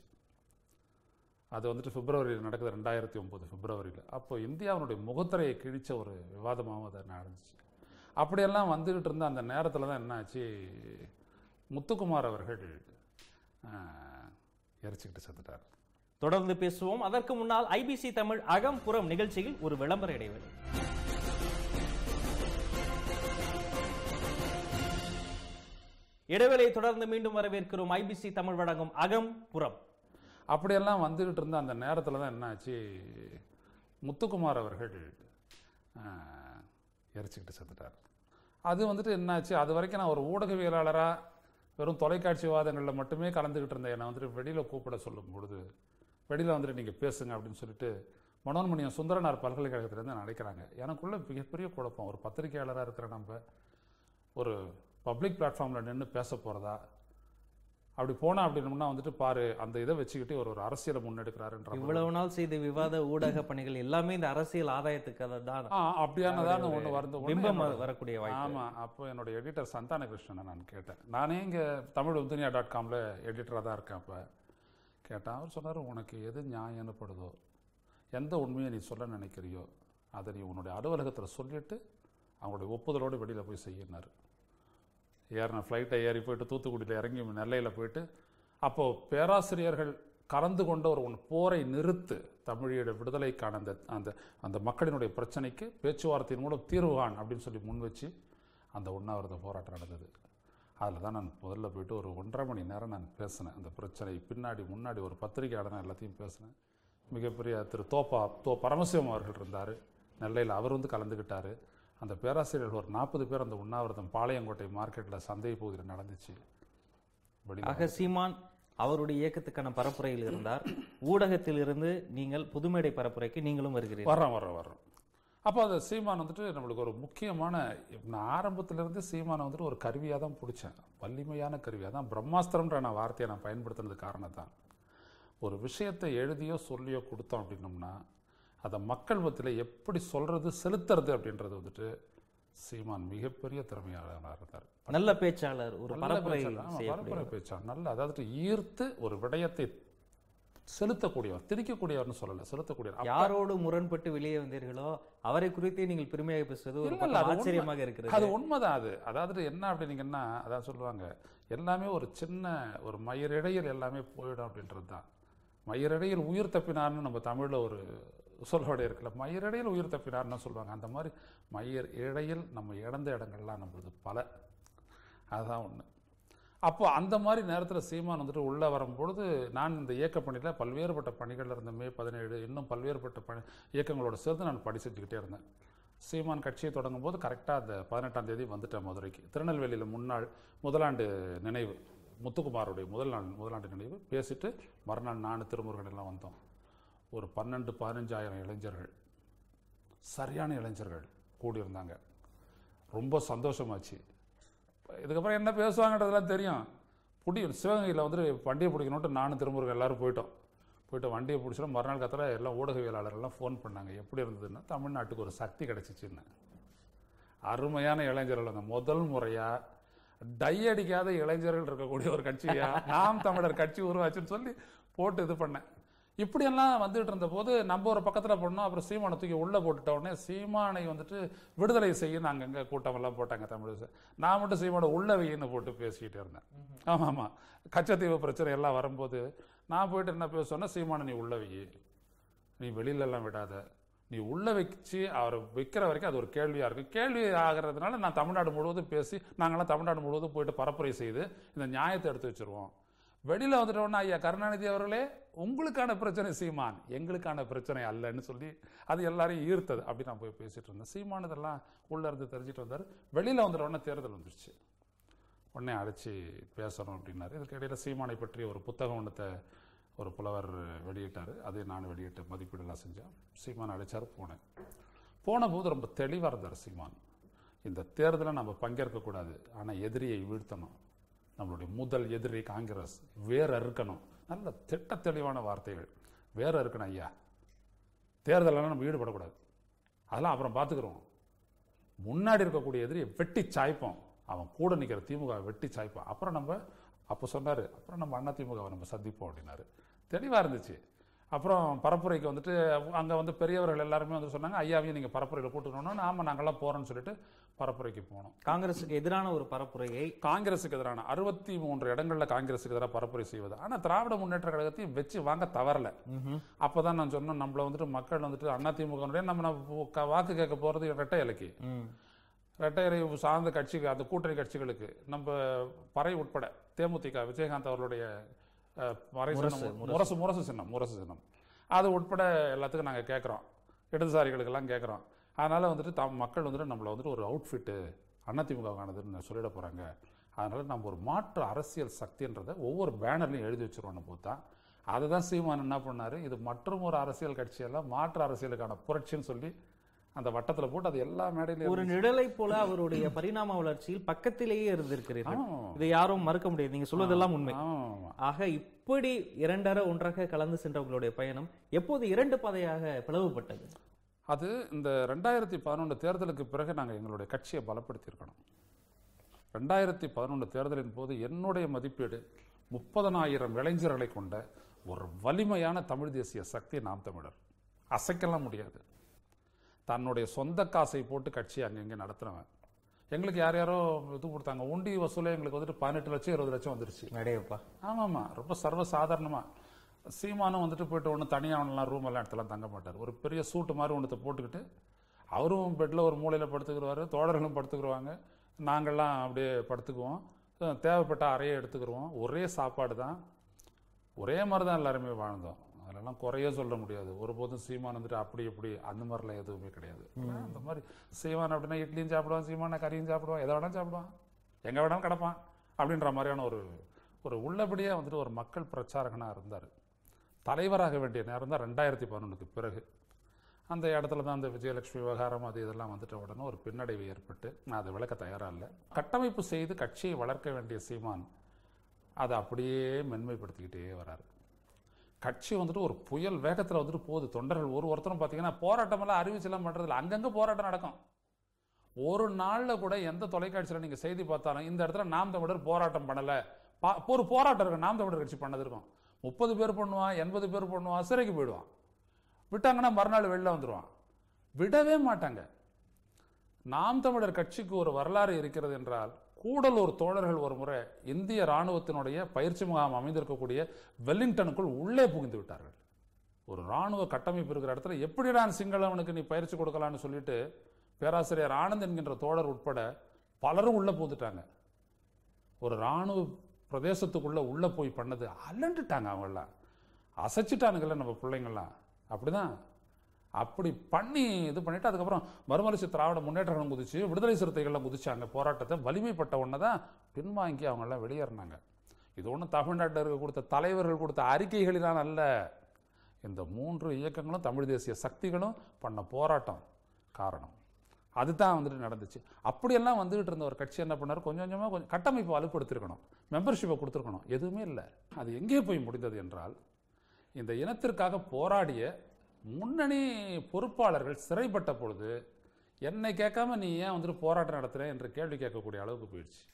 அது வந்துட்டு பிப்ரவரியில் நடக்குது ரெண்டாயிரத்தி ஒம்பது பிப்ரவரியில் அப்போ இந்தியாவினுடைய முகத்திரையை கிழிச்ச ஒரு விவாதமாகவும் அது நடந்துச்சு அப்படியெல்லாம் வந்துக்கிட்டு இருந்த அந்த நேரத்தில் தான் என்னாச்சு முத்துக்குமார் அவர்கள் ஆஹ், எரிச்சுக்கிட்டு செத்துட்டார் தொடர்ந்து பேசுவோம் அதற்கு முன்னால் ஐபிசி தமிழ் அகம்புறம் நிகழ்ச்சியில் ஒரு விளம்பர இடைவெளி இடைவேளையை தொடர்ந்து மீண்டும் வரவேற்கிறோம் ஐபிசி தமிழ் வழங்கும் அகம் புறம் அப்படியெல்லாம் வந்துக்கிட்டு இருந்த அந்த நேரத்தில் தான் என்னாச்சு முத்துக்குமார் அவர்கள் ஆஹ், எரிச்சுக்கிட்டு செத்துட்டார் அது வந்துட்டு என்னாச்சு அது வரைக்கும் நான் ஒரு ஊடகவியலாளராக வெறும் தொலைக்காட்சி விவாதங்களில் மட்டுமே கலந்துக்கிட்டு இருந்தேன் என்னை வந்துட்டு வெளியில் கூப்பிட சொல்லும் பொழுது வெளியில் வந்துட்டு நீங்கள் பேசுங்க அப்படின்னு சொல்லிட்டு மனோன்மணியம் சுந்தரனார் பல்கலைக்கழகத்திலேருந்து நினைக்கிறாங்க எனக்குள்ள மிகப்பெரிய குழப்பம் ஒரு பத்திரிகையாளராக இருக்கிற நம்ம ஒரு பப்ளிக் பிளாட்ஃபார்மில் நின்று பேச போகிறதா அப்படி போனா அப்படின்னம்னா வந்துட்டு பாரு அந்த இதை வச்சுக்கிட்டு ஒரு ஒரு அரசியலை முன்னெடுக்கிறாருன்ற மாதிரி. இவ்வளவு நாள் செய்த விவாத ஊடக பணிகள் எல்லாமே இந்த அரசியல் ஆதாயத்துக்காக தான் ஆ அப்படியானதான ஒண்ணு வருது ஒண்ணு பிம்பம் என்னோட- வரக்கூடிய வாய்ப்பு ஆமா அப்போ என்னோட எடிட்டர் சந்தான கிருஷ்ணனை நான் கேட்டேன் நானே இங்க தமிழ் உந்துனியா டாட் காம்ல எடிட்டராக தான் இருக்கேன் அப்ப கேட்டேன் அவர் சொன்னார் உனக்கு எது நியாயம்னு படுதோ எந்த உண்மையை நீ சொல்ல நினைக்கிறியோ அதை நீ உன்னுடைய அலுவலகத்துல சொல்லிட்டு அவங்களுடைய ஒப்புதலோடு வெளியில போய் செய்யினார் ஏறின ஃப்ளைட்டை ஏறி போயிட்டு தூத்துக்குடியில் இறங்கி நெல்லையில் போயிட்டு அப்போ பேராசிரியர்கள் கலந்து கொண்ட ஒரு ஒன் போரை நிறுத்து தமிழீழ விடுதலைக்கான அந்த அந்த அந்த மக்களினுடைய பிரச்சனைக்கு பேச்சுவார்த்தையின் மூலம் தீர்வு காண் அப்படின்னு சொல்லி முன் வச்சு அந்த உண்ணாவிரத போராட்டம் நடந்தது அதில் தான் நான் முதல்ல போயிட்டு ஒரு ஒன்றரை மணி நேரம் நான் பேசினேன் அந்த பிரச்சனை பின்னாடி முன்னாடி ஒரு பத்திரிகையாளர் எல்லாத்தையும் பேசினேன் மிகப்பெரிய திரு தோப்பா தோ பரமசிவம் அவர்கள் இருந்தார் நெல்லையில் அவர் வந்து கலந்துக்கிட்டாரு அந்த பேராசிரியர்கள் ஒரு நாற்பது பேர் அந்த உண்ணாவிரதம் பாளையங்கோட்டை மார்க்கெட்டில் சந்தை பகுதியில் நடந்துச்சு வெளியில ஆக சீமான் அவருடைய இயக்கத்துக்கான பரப்புரையில் இருந்தார் ஊடகத்தில் இருந்து நீங்கள் புதுமேடை பரப்புரைக்கு நீங்களும் வருகிறீர்கள் வர்றோம் வர்றோம் வர்றோம் அப்போ அந்த சீமான் வந்துட்டு நம்மளுக்கு ஒரு முக்கியமான நான் ஆரம்பத்திலிருந்து சீமானை வந்துட்டு ஒரு கருவியாக தான் பிடிச்சேன் வலிமையான கருவியாக தான் பிரம்மாஸ்திரம்ன்ற நான் வார்த்தையை நான் பயன்படுத்துனது காரணம் தான் ஒரு விஷயத்தை எழுதியோ சொல்லியோ கொடுத்தோம் அப்படின்னோம்னா அதை மக்கள் மத்தியில் எப்படி சொல்றது செலுத்துறது அப்படின்றது வந்துட்டு சீமான் மிகப்பெரிய திறமையாளராக இருந்தார் நல்ல பேச்சாளர் ஒரு நல்ல பரப்புரை பேச்சாளர். ஆமா, செய்யக்கூடிய பரப்புரை பேச்சாளர் நல்ல அதாவது ஈர்த்து ஒரு விடயத்தை செலுத்தக்கூடியவர் திரிக்கக்கூடியவர்னு சொல்லல செலுத்தக்கூடியவர் யாரோடு முரண்பட்டு வெளியே வந்தீர்களோ அவரை குறித்தே நீங்கள் பெருமையாக பேசுவது ஒரு இல்ல, பக்கம் இல்ல, அது உண்மை. ஆச்சரியமாக இருக்கிறது அது உண்மைதான் அது அதாவது என்ன அப்படின்னீங்கன்னா அதான் சொல்லுவாங்க எல்லாமே ஒரு சின்ன ஒரு மயிரிழையில் எல்லாமே போயிடும் அப்படின்றது தான் மயிரிழையில் உயிர் தப்பினார்னு நம்ம தமிழ்ல ஒரு சொல்லோட இருக்குல்ல மயிரிழையில் உயிர் தப்பினார்னு சொல்லுவாங்க அந்த மாதிரி மயிர் இழையில் நம்ம இழந்த இடங்கள்லாம் நம்மளுது பல அதுதான் ஒண்ணு அப்போ அந்த மாதிரி நேரத்தில் சீமான் வந்துட்டு உள்ளே வரும்பொழுது நான் இந்த இயக்க பணியில் பல்வேறுபட்ட பணிகள் இருந்த மே பதினேழு இன்னும் பல்வேறுபட்ட பணி இயக்கங்களோட சேர்ந்து நான் படி செஞ்சுக்கிட்டே இருந்தேன் சீமான் கட்சியை தொடங்கும் போது கரெக்டாக அந்த பதினெட்டாம் தேதி வந்துட்டேன் மதுரைக்கு திருநெல்வேலியில் முன்னாள் முதலாண்டு நினைவு முத்துக்குமாருடைய முதல் நாள் முதலாண்டு நினைவு பேசிட்டு மறுநாள் நான் திருமுருகன் எல்லாம் வந்தோம் ஒரு பன்னெண்டு பதினஞ்சாயிரம் இளைஞர்கள் சரியான இளைஞர்கள் கூடியிருந்தாங்க ரொம்ப சந்தோஷமாச்சு இதுக்கப்புறம் என்ன பேசுவாங்கன்றதெல்லாம் தெரியும் புடி சிவகங்கையில் வந்துட்டு வண்டியை பிடிக்கணுன்ட்டு நானும் திருமுருகன் எல்லாரும் போயிட்டோம் போயிட்டு வண்டியை பிடிச்சிட்டு மறுநாள் கத்துல எல்லாம் ஊடகவியலாளர்கள்லாம் ஃபோன் பண்ணாங்க எப்படி இருந்ததுன்னா தமிழ்நாட்டுக்கு ஒரு சக்தி கிடைச்சிச்சுன்னு அருமையான இளைஞர்கள் அந்த முதல் முறையா டை அடிக்காத இளைஞர்கள் இருக்கக்கூடிய ஒரு கட்சியா நாம் தமிழர் கட்சி உருவாச்சுன்னு சொல்லி போட்டு இது பண்ணேன் இப்படியெல்லாம் வந்துட்டு இருந்த போது நம்ம ஒரு பக்கத்துல பண்ணோம் அப்புறம் சீமானை தூக்கி உள்ள போட்டுட்ட உடனே சீமானை வந்துட்டு விடுதலை செய்யணும் அங்கங்க கூட்டம் எல்லாம் போட்டாங்க தமிழ் நான் மட்டும் சீமானை உள்ள வையின்னு போட்டு பேசிக்கிட்டே இருந்தேன் ஆமா ஆமா கச்சத்தீவு பிரச்சனை எல்லாம் வரும்போது நான் போயிட்டு என்ன பேசுவேன்னா சீமானை நீ உள்ள வை நீ வெளியில எல்லாம் விடாத நீ உள்ள வச்சு அவரை வைக்கிற வரைக்கும் அது ஒரு கேள்வியா இருக்கும் கேள்வி ஆகிறதுனால நான் தமிழ்நாடு முழுவதும் பேசி நாங்கெல்லாம் தமிழ்நாடு முழுவதும் போயிட்டு பரப்புரை செய்து இந்த நியாயத்தை எடுத்து வச்சிருவோம் வெளியில வந்துட்டோம்னா ஐயா கருணாநிதி அவர்களே உங்களுக்கான பிரச்சனை சீமான் எங்களுக்கான பிரச்சனை அல்லன்னு சொல்லி அது எல்லாரையும் ஈர்த்தது அப்படி நான் போய் பேசிட்டு இருந்தேன் சீமான் இதெல்லாம் உள்ள இருந்து தெரிஞ்சிட்டு வந்தார் வெளியில வந்துட்ட உடனே தேர்தல் வந்துருச்சு உடனே அழைச்சி பேசணும் அப்படின்னாரு இதுக்கு இடையில சீமானை பற்றி ஒரு புத்தகம் ஒன்றத்தை ஒரு புலவர் வெளியிட்டார் அதை நான் வெளியிட்டு மதிப்பீடெல்லாம் செஞ்சேன் சீமான் அழைச்சார் போனேன் போன போது ரொம்ப தெளிவாக இருந்தார் சீமான் இந்த தேர்தலை நம்ம பங்கேற்கக்கூடாது ஆனால் எதிரியை வீழ்த்தணும் நம்மளுடைய முதல் எதிரி காங்கிரஸ் வேற அறுக்கணும் நல்ல திட்ட தெளிவான வார்த்தைகள் வேற இருக்கணும் ஐயா தேர்தலெல்லாம் நம்ம ஈடுபடக்கூடாது அதெல்லாம் அப்புறம் பார்த்துக்குறோம் முன்னாடி இருக்கக்கூடிய எதிரியை வெட்டி சாய்ப்போம் அவன் கூட நிற்கிற திமுக வெட்டி சாய்ப்பான் அப்புறம் நம்ம அப்போ சொன்னார் அப்புறம் நம்ம அண்ணா திமுகவை நம்ம சந்திப்போம் அப்படின்னாரு தெளிவாக இருந்துச்சு அப்புறம் பரப்புரைக்கு வந்துட்டு அங்கே வந்து பெரியவர்கள் எல்லாருமே வந்து சொன்னாங்க ஐயாவையும் நீங்கள் பரப்புரையில் கூட்டுக்கணும்னு ஆமாம் நாங்கள்லாம் போகிறோன்னு சொல்லிட்டு பரப்புரைக்கு போனோம் காங்கிரசுக்கு எதிரான ஒரு பரப்புரையை காங்கிரஸுக்கு எதிரான அறுபத்தி மூன்று இடங்களில் காங்கிரஸுக்கு எதிராக பரப்புரை செய்வது ஆனால் திராவிட முன்னேற்ற கழகத்தையும் வச்சு வாங்க தவறல அப்பதான் நான் சொன்னேன் நம்மள வந்துட்டு மக்கள் வந்துட்டு அதிமுக நம்ம நம்ம க- வாக்கு கேட்க போறது இரட்டை இலக்கு ம். இரட்டையரை சார்ந்த கட்சிகள் அந்த கூட்டணி கட்சிகளுக்கு நம்ம பறை உட்பட தேமுதிக விஜயகாந்த் அவர்களுடைய அஹ், மறை சின்னம் முரசு முரசு சின்னம் முரசு சின்னம் அது உட்பட எல்லாத்துக்கும் நாங்கள் கேட்குறோம் இடதுசாரிகளுக்கெல்லாம் கேட்குறோம் அதனால வந்துட்டு தம் மக்கள் வந்துட்டு நம்மளை வந்துட்டு ஒரு அவுட்ஃபிட்டு அதிமுகவானதுன்னு சொல்லிட போகிறாங்க அதனால நம்ம ஒரு மாற்று அரசியல் சக்தின்றதை ஒவ்வொரு பேனர்லையும் எழுதி வச்சிருவோம் போது அதை தான் சீமான் என்ன பண்ணாரு இது மற்றும் ஒரு அரசியல் கட்சியெல்லாம் மாற்று அரசியலுக்கான புரட்சின்னு சொல்லி அந்த வட்டத்துல போட்டு அது எல்லா மேடையிலும் ஒரு நிழலை போல அவருடைய பரிணாம வளர்ச்சியில் பக்கத்திலேயே இருந்திருக்கிறீர்கள் ஆமா. இதை யாரும் மறுக்க முடியாது நீங்க சொல்வதெல்லாம் உண்மை ஆமா, ஆமா. ஆக இப்படி இரண்டர ஒன்றாக கலந்து சென்ற உங்களுடைய பயணம் எப்போது இரண்டு பாதையாக பிளவுபட்டது அது இந்த ரெண்டாயிரத்தி பதினொன்று தேர்தலுக்கு பிறகு நாங்கள் எங்களுடைய கட்சியை பலப்படுத்தியிருக்கணும் ரெண்டாயிரத்தி பதினொன்று தேர்தலின் போது என்னுடைய மதிப்பீடு முப்பதனாயிரம் இளைஞர்களை கொண்ட ஒரு வலிமையான தமிழ் தேசிய சக்தி நாம் தமிழர் அசைக்கலாம் முடியாது தன்னுடைய சொந்த காசை போட்டு கட்சி அங்கங்கே நடத்துனவன் எங்களுக்கு யார் யாரோ இது கொடுத்தாங்க உண்டி வசூலே எங்களுக்கு வந்துட்டு பதினெட்டு லட்சம் இருபது லட்சம் வந்துருச்சு நடையப்பா ஆமாம்மா ரொம்ப சர்வசாதாரணமா சீமானும் வந்துட்டு போயிட்டு ஒன்று தனியாக அவனெல்லாம் ரூம் எல்லாம் இடத்துல தங்க மாட்டார் ஒரு பெரிய சூட்டு மாதிரி ஒன்றத்தை போட்டுக்கிட்டு அவரும் பெட்டில் ஒரு மூலையில் படுத்துக்கிடுவார் தோழர்களும் படுத்துக்கிடுவாங்க நாங்கள்லாம் அப்படியே படுத்துக்குவோம் அஹ் தேவைப்பட்ட அறையை எடுத்துக்கிடுவோம் ஒரே சாப்பாடு தான் ஒரே மாதிரி தான் எல்லாருமே வாழ்ந்தோம் அதெல்லாம் குறைய சொல்ல முடியாது ஒருபோதும் சீமான் வந்துட்டு அப்படி இப்படி அந்த மாதிரிலாம் எதுவுமே கிடையாது அந்த மாதிரி சீமான் அப்படின்னா இட்லியும் சாப்பிடுவான் சீமான கறியும் சாப்பிடுவான் எதை வேணாலும் சாப்பிடுவான் எங்க வேணாலும் கிடப்பான் அப்படின்ற மாதிரியான ஒரு ஒரு உள்ளபடியே வந்துட்டு ஒரு மக்கள் பிரச்சாரகனாக இருந்தார் தலைவராக வேண்டிய நேரம் தான் ரெண்டாயிரத்தி பதினொன்றுக்கு பிறகு அந்த இடத்துல தான் அந்த விஜயலட்சுமி விவகாரம் அது இதெல்லாம் வந்துட்ட உடனே ஒரு பின்னடைவு ஏற்பட்டு நான் அதை விளக்க தயாரா இல்லை கட்டமைப்பு செய்து கட்சியை வளர்க்க வேண்டிய சீமான் அதை அப்படியே மென்மைப்படுத்திக்கிட்டே வராரு கட்சி வந்துட்டு ஒரு புயல் வேகத்தில் வந்துட்டு போகுது தொண்டர்கள் ஒரு ஒருத்தரும் பார்த்தீங்கன்னா போராட்டமெல்லாம் அறிவிச்செல்லாம் பண்ணுறதில்ல அங்கங்கே போராட்டம் நடக்கும் ஒரு நாளில் கூட எந்த தொலைக்காட்சியில் நீங்கள் செய்தி பார்த்தாலும் இந்த இடத்துல நாம் தமிழர் போராட்டம் பண்ணலை பா ஒரு போராட்டம் இருக்கும் நாம் தமிழர் கட்சி பண்ணது இருக்கும் முப்பது பேர் பண்ணுவான் எண்பது பேர் பண்ணுவான் சிறைக்கு போயிடுவான் விட்டாங்கன்னா மறுநாள் வெளில வந்துடுவான் விடவே மாட்டாங்க நாம் தமிழர் கட்சிக்கு ஒரு வரலாறு இருக்கிறது என்றால் கூடலூர் தோழர்கள் ஒரு முறை இந்திய ராணுவத்தினுடைய பயிற்சி முகாம் அமைந்திருக்கக்கூடிய வெல்லிங்டனுக்குள் உள்ளே புகுந்து விட்டார்கள் ஒரு ராணுவ கட்டமைப்பு இருக்கிற இடத்துல எப்படிடா சிங்களவனுக்கு நீ பயிற்சி கொடுக்கலான்னு சொல்லிட்டு பேராசிரியர் ஆனந்த் என்கின்ற தோழர் உட்பட பலரும் உள்ள போந்துட்டாங்க ஒரு ராணுவ பிரதேசத்துக்குள்ள உள்ள போய் பண்ணது அலண்டுட்டாங்க அவங்கெல்லாம் அசைச்சிட்டானுங்கல்ல நம்ம பிள்ளைங்கள்லாம் அப்படிதான் அப்படி பண்ணி இது பண்ணிட்டு அதுக்கப்புறம் மறுமலர்ச்சி திராவிட முன்னேற்ற கழகம் குதிச்சு விடுதலை சிறுத்தைகள்லாம் குதிச்சாங்க போராட்டத்தை வலிமைப்பட்ட உடனே தான் பின்வாங்கி அவங்கெல்லாம் வெளியேறினாங்க இது ஒன்றும் தமிழ்நாட்டில் கொடுத்த தலைவர்கள் கொடுத்த அறிக்கைகளினால் அல்ல இந்த மூன்று இயக்கங்களும் தமிழ் தேசிய சக்திகளும் பண்ண போராட்டம் காரணம் அதுதான் வந்துட்டு நடந்துச்சு அப்படியெல்லாம் வந்துகிட்டு இருந்த ஒரு கட்சி என்ன பண்ணார் கொஞ்சம் கொஞ்சமாக கொஞ்சம் கட்டமைப்பு வலுப்படுத்திருக்கணும் மெம்பர்ஷிப்பை கொடுத்துருக்கணும் எதுவுமே இல்லை அது எங்கே போய் முடிந்தது என்றால் இந்த இனத்திற்காக போராடிய முன்னணி பொறுப்பாளர்கள் சிறைப்பட்ட பொழுது என்னை கேட்காம நீ ஏன் வந்துட்டு போராட்டம் நடத்துற என்று கேள்வி கேட்கக்கூடிய அளவுக்கு போயிடுச்சு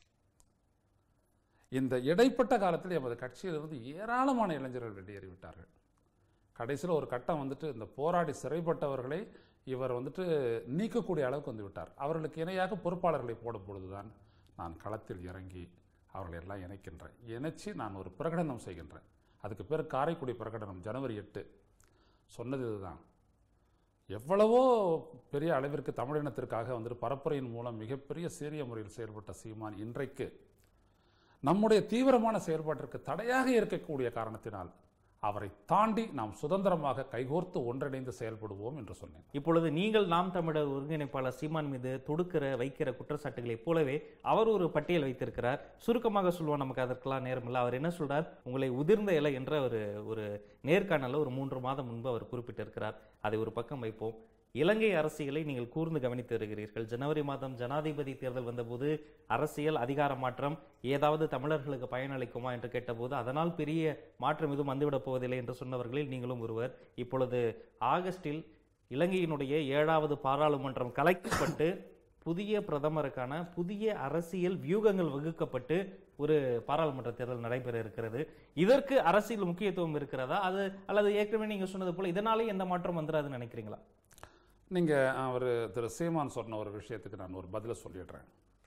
இந்த இடைப்பட்ட காலத்தில் எமது கட்சியிலிருந்து ஏராளமான இளைஞர்கள் வெளியேறிவிட்டார்கள் கடைசியில் ஒரு கட்டம் வந்துட்டு இந்த போராடி சிறைப்பட்டவர்களை இவர் வந்துட்டு நீக்கக்கூடிய அளவுக்கு வந்து விட்டார் அவர்களுக்கு இணையாக பொறுப்பாளர்களை போடும் பொழுதுதான் நான் களத்தில் இறங்கி அவர்களை எல்லாம் இணைக்கின்றேன் இணைச்சு நான் ஒரு பிரகடனம் செய்கின்றேன் அதுக்கு பேர் காரைக்குடி பிரகடனம் ஜனவரி எட்டு சொன்னது இதுதான் எவ்வளவோ பெரிய அளவிற்கு தமிழினத்திற்காக வந்துட்டு பரப்புரையின் மூலம் மிகப்பெரிய சீரிய முறையில் செயல்பட்ட சீமான் இன்றைக்கு நம்முடைய தீவிரமான செயல்பாட்டிற்கு தடையாக இருக்கக்கூடிய காரணத்தினால் அவரை தாண்டி நாம் சுதந்திரமாக கைகோர்த்து ஒன்றிணைந்து செயல்படுவோம் என்று சொன்னேன் இப்பொழுது நீங்கள் நாம் தமிழர் ஒருங்கிணைப்பாளர் சீமான் மீது தொடுக்கிற வைக்கிற குற்றச்சாட்டுகளைப் போலவே அவர் ஒரு பட்டியல் வைத்திருக்கிறார் சுருக்கமாக சொல்லுவோம் நமக்கு அதற்கெல்லாம் நேரம் இல்லை அவர் என்ன சொல்றார் உங்களை உதிர்ந்த இலை என்ற ஒரு ஒரு நேர்காணல ஒரு மூன்று மாதம் முன்பு அவர் குறிப்பிட்டிருக்கிறார் அதை ஒரு பக்கம் வைப்போம் இலங்கை அரசியலை நீங்கள் கூர்ந்து கவனித்து வருகிறீர்கள் ஜனவரி மாதம் ஜனாதிபதி தேர்தல் வந்தபோது அரசியல் அதிகார மாற்றம் ஏதாவது தமிழர்களுக்கு பயனளிக்குமா என்று கேட்டபோது அதனால் பெரிய மாற்றம் எதுவும் வந்துவிடப் போவதில்லை என்று சொன்னவர்களில் நீங்களும் ஒருவர் இப்பொழுது ஆகஸ்டில் இலங்கையினுடைய ஏழாவது பாராளுமன்றம் கலைக்கப்பட்டு புதிய பிரதமருக்கான புதிய அரசியல் வியூகங்கள் வகுக்கப்பட்டு ஒரு பாராளுமன்ற தேர்தல் நடைபெற இருக்கிறது இதற்கு அரசியல் முக்கியத்துவம் இருக்கிறதா அது அல்லது ஏற்கனவே நீங்க சொன்னது போல இதனாலே எந்த மாற்றம் வந்துடாதுன்னு நினைக்கிறீங்களா நீங்கள் அவர் திரு சீமான் சொன்ன ஒரு விஷயத்துக்கு நான் ஒரு பதிலை சொல்லிடுறேன்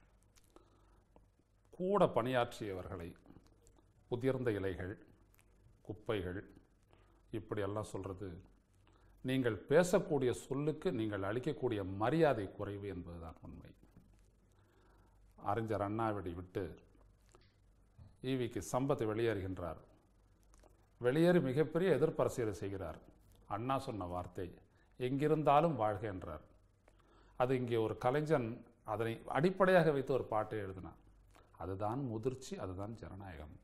கூட பணியாற்றியவர்களை உதிர்ந்த இலைகள் குப்பைகள் இப்படியெல்லாம் சொல்றது நீங்கள் பேசக்கூடிய சொல்லுக்கு நீங்கள் அளிக்கக்கூடிய மரியாதை குறைவு என்பதுதான் உண்மை அறிஞர் அண்ணாவிடி விட்டு ஈவிக்கு சம்பத் வெளியேறுகின்றார் வெளியேறி மிகப்பெரிய எதிர்ப்பு அரசியலை செய்கிறார் அண்ணா சொன்ன வார்த்தை எங்கிருந்தாலும் வாழ்க என்றார் அது இங்கே ஒரு கலைஞன் அதனை அடிப்படையாக வைத்து ஒரு பாட்டை எழுதினான் அதுதான் முதிர்ச்சி அதுதான் ஜனநாயகம்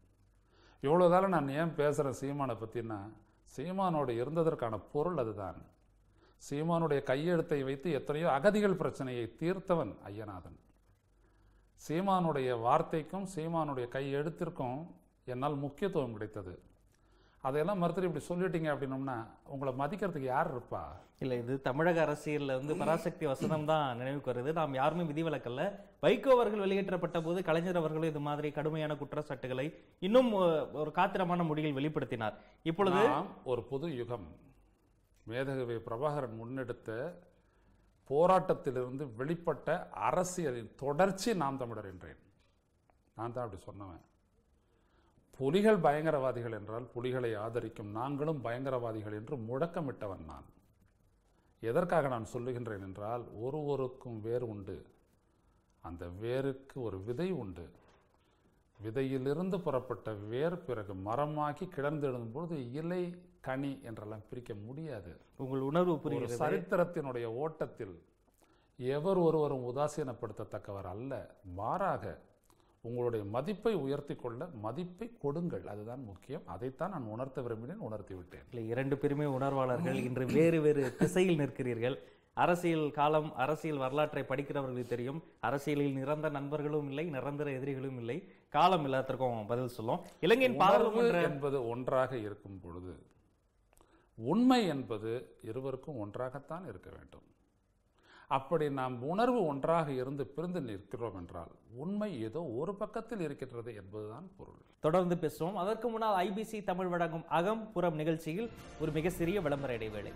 இவ்வளோதால நான் ஏன் பேசுகிறேன் சீமானை பற்றினா சீமானோடு இருந்ததற்கான பொருள் அதுதான் சீமானுடைய கையெழுத்தை வைத்து எத்தனையோ அகதிகள் பிரச்சனையை தீர்த்தவன் ஐயநாதன் சீமானுடைய வார்த்தைக்கும் சீமானுடைய கையெழுத்திற்கும் என்னால் முக்கியத்துவம் கிடைத்தது அதையெல்லாம் மறுத்துட்டு இப்படி சொல்லிட்டீங்க அப்படின்னோம்னா உங்களை மதிக்கிறதுக்கு யார் இருப்பா இல்ல இது தமிழக அரசியல்ல வந்து பராசக்தி வசனம் தான் நினைவுக்கு வருது நாம் யாருமே விதிவிலக்கல்ல வைகோ அவர்கள் வெளியேற்றப்பட்ட போது கலைஞர் அவர்களும் இது மாதிரி கடுமையான குற்றச்சாட்டுகளை இன்னும் அஹ், ஒரு காத்திரமான மொழியில் வெளிப்படுத்தினார் இப்பொழுது நாம் ஒரு புது யுகம் மேதகவி பிரபாகரன் முன்னெடுத்த போராட்டத்திலிருந்து வெளிப்பட்ட அரசியலின் தொடர்ச்சி நாம் தமிழர் என்றேன் நான் தான் அப்படி சொன்னவன் புலிகள் பயங்கரவாதிகள் என்றால் புலிகளை ஆதரிக்கும் நாங்களும் பயங்கரவாதிகள் என்று முழக்கமிட்டவன் நான் எதற்காக நான் சொல்லுகின்றேன் என்றால் ஒருவருக்கும் வேர் உண்டு அந்த வேருக்கு ஒரு விதை உண்டு விதையிலிருந்து புறப்பட்ட வேர் பிறகு மரமாகி கிளர்ந்தெழும் பொழுது இலை கனி என்றெல்லாம் பிரிக்க முடியாது உங்கள் உணர்வு ஒரு புரிகிறது சரித்திரத்தினுடைய ஓட்டத்தில் எவர் ஒருவரும் உதாசீனப்படுத்தத்தக்கவர் அல்ல மாறாக உங்களுடைய மதிப்பை உயர்த்தி கொள்ள மதிப்பை கொடுங்கள் அதுதான் முக்கியம் அதைத்தான் நான் உணர்த்த விரும்பினேன் உணர்த்தி விட்டேன் இல்லை இரண்டு பேருமே உணர்வாளர்கள் இன்று வேறு வேறு திசையில் நிற்கிறீர்கள் அரசியல் காலம் அரசியல் வரலாற்றை படிக்கிறவர்களுக்கு தெரியும் அரசியலில் நிரந்த நண்பர்களும் இல்லை நிரந்தர எதிரிகளும் இல்லை காலம் எல்லாத்திற்கும் பதில் சொல்லும் இலங்கையின் உணர்வு பாராளுமன்ற என்பது ஒன்றாக இருக்கும் பொழுது உண்மை என்பது இருவருக்கும் ஒன்றாகத்தான் இருக்க வேண்டும் அப்படி நாம் உணர்வு ஒன்றாக இருந்து பிரிந்து நிற்கிறோம் என்றால் உண்மை ஏதோ ஒரு பக்கத்தில் இருக்கின்றது என்பதுதான் பொருள் தொடர்ந்து பேசுவோம் அதற்கு முன்னால் ஐபிசி தமிழ் வழங்கும் அகம் புறம் நிகழ்ச்சியில் ஒரு மிக சிறிய விளம்பர இடைவேளை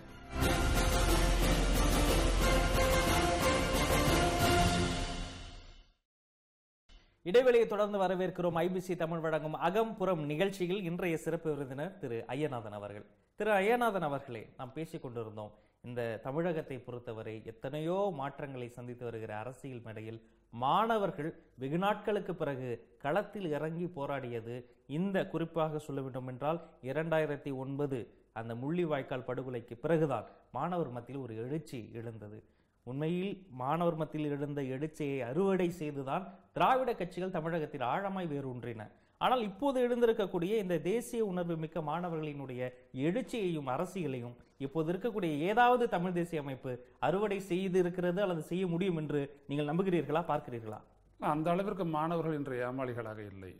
இடைவெளியை தொடர்ந்து வரவேற்கிறோம் ஐபிசி தமிழ் வழங்கும் அகம் புறம் நிகழ்ச்சியில் இன்றைய சிறப்பு விருந்தினர் திரு ஐயநாதன் அவர்கள் திரு ஐயநாதன் அவர்களே நாம் பேசிக் கொண்டிருந்தோம் இந்த தமிழகத்தை பொறுத்தவரை எத்தனையோ மாற்றங்களை சந்தித்து வருகிற அரசியல் மேடையில் மாணவர்கள் வெகு நாட்களுக்கு பிறகு களத்தில் இறங்கி போராடியது இந்த குறிப்பாக சொல்ல வேண்டும் என்றால் இரண்டாயிரத்தி ஒன்பது அந்த முள்ளிவாய்க்கால் படுகொலைக்கு பிறகுதான் மாணவர் மத்தியில் ஒரு எழுச்சி எழுந்தது உண்மையில் மாணவர் மத்தியில் எழுந்த எழுச்சியை அறுவடை செய்துதான் திராவிட கட்சிகள் தமிழகத்தில் ஆழமாய் வேரூன்றின ஆனால் இப்போது எழுந்திருக்கக்கூடிய இந்த தேசிய உணர்வு மிக்க மாணவர்களினுடைய எழுச்சியையும் அரசியலையும் இப்போது இருக்கக்கூடிய ஏதாவது தமிழ் தேசிய அமைப்பு அறுவடை செய்து இருக்கிறது அல்லது செய்ய முடியும் என்று நீங்கள் நம்புகிறீர்களா பார்க்கிறீர்களா அந்த அளவிற்கு மாணவர்கள் இன்று ஏமாளிகளாக இல்லை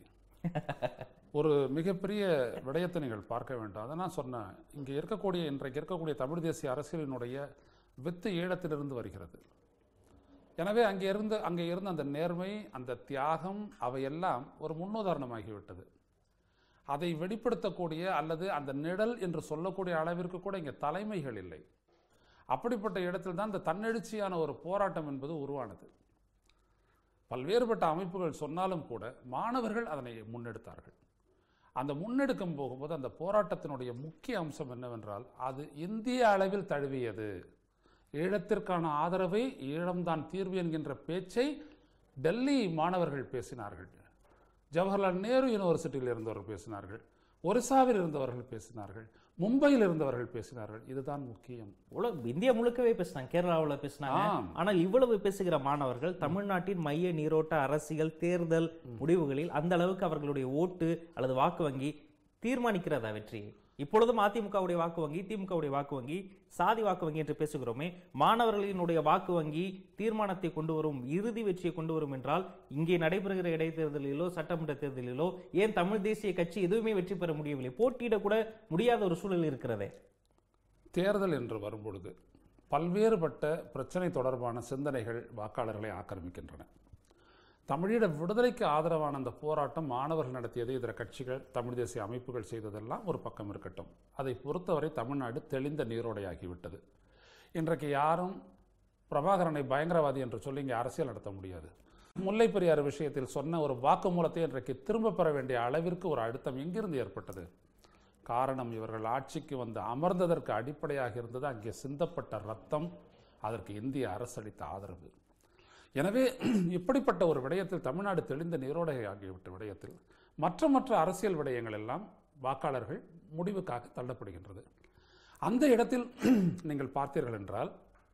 ஒரு மிகப்பெரிய விடயத்தை நீங்கள் பார்க்க வேண்டும் அதை நான் சொன்னேன் இங்கே இருக்கக்கூடிய இன்றைக்கு இருக்கக்கூடிய தமிழ் தேசிய அரசியலினுடைய வித்து ஈழத்திலிருந்து வருகிறது எனவே அங்கே இருந்து அங்கே இருந்த அந்த நேர்மை அந்த தியாகம் அவையெல்லாம் ஒரு முன்னுதாரணமாகிவிட்டது அதை வெளிப்படுத்தக்கூடிய அல்லது அந்த நிழல் என்று சொல்லக்கூடிய அளவிற்கு கூட இங்கே தலைமைகள் இல்லை அப்படிப்பட்ட இடத்தில் தான் இந்த தன்னெழுச்சியான ஒரு போராட்டம் என்பது உருவானது பல்வேறுபட்ட அமைப்புகள் சொன்னாலும் கூட மாணவர்கள் அதனை முன்னெடுத்தார்கள் அந்த முன்னெடுக்கும் போகும்போது அந்த போராட்டத்தினுடைய முக்கிய அம்சம் என்னவென்றால் அது இந்திய அளவில் தழுவியது ஈழத்திற்கான ஆதரவை ஈழம்தான் தீர்வு என்கின்ற பேச்சை டெல்லி மாணவர்கள் பேசினார்கள் ஜவஹர்லால் நேரு யூனிவர்சிட்டியில் இருந்தவர்கள் பேசினார்கள் ஒரிசாவில் இருந்தவர்கள் பேசினார்கள் மும்பையில் இருந்தவர்கள் பேசினார்கள் இதுதான் முக்கியம் உலக இந்தியா முழுக்கவே பேசினாங்க கேரளாவுல பேசினாங்க ஆம். ஆனால் இவ்வளவு பேசுகிற மாணவர்கள் தமிழ்நாட்டின் மைய நீரோட்ட அரசியல் தேர்தல் முடிவுகளில் அந்த அளவுக்கு அவர்களுடைய ஓட்டு அல்லது வாக்கு வங்கி தீர்மானிக்கிறதா வெற்றியை இப்பொழுதும் அதிமுகவுடைய வாக்கு வங்கி திமுகவுடைய வாக்கு வங்கி சாதி வாக்கு வங்கி என்று பேசுகிறோமே மாணவர்களினுடைய வாக்கு வங்கி தீர்மானத்தை கொண்டு வரும் இறுதி வெற்றியை கொண்டு வரும் என்றால் இங்கே நடைபெறுகிற இடைத்தேர்தலிலோ சட்டமன்ற தேர்தலிலோ ஏன் தமிழ் தேசிய கட்சி எதுவுமே வெற்றி பெற முடியவில்லை போட்டியிட கூட முடியாத ஒரு சூழல் இருக்கிறதே தேர்தல் என்று வரும்பொழுது பல்வேறுபட்ட பிரச்சனை தொடர்பான சிந்தனைகள் வாக்காளர்களை ஆக்கிரமிக்கின்றன தமிழீழ விடுதலைக்கு ஆதரவான அந்த போராட்டம் மாணவர்கள் நடத்தியது இதர கட்சிகள் தமிழ் தேசிய அமைப்புகள் செய்ததெல்லாம் ஒரு பக்கம் இருக்கட்டும் அதை பொறுத்தவரை தமிழ்நாடு தெளிந்த நீரோடையாகிவிட்டது இன்றைக்கு யாரும் பிரபாகரனை பயங்கரவாதி என்று சொல்லி இங்கே அரசியல் நடத்த முடியாது முல்லை பெரியார் விஷயத்தில் சொன்ன ஒரு வாக்குமூலத்தை இன்றைக்கு திரும்ப பெற வேண்டிய அளவிற்கு ஒரு அழுத்தம் எங்கிருந்து ஏற்பட்டது காரணம் இவர்கள் ஆட்சிக்கு வந்து அமர்ந்ததற்கு அடிப்படையாக இருந்தது அங்கே சிந்தப்பட்ட ரத்தம் அதற்கு இந்திய அரசு அளித்த ஆதரவு எனவே இப்படிப்பட்ட ஒரு விடயத்தில் தமிழ்நாடு தெளிந்த நீரோடை ஆகிவிட்ட விடயத்தில் மற்ற மற்ற அரசியல் விடயங்கள் எல்லாம் வாக்காளர்கள் முடிவுக்காக தள்ளப்படுகின்றது அந்த இடத்தில் நீங்கள் பார்த்தீர்கள் என்றால்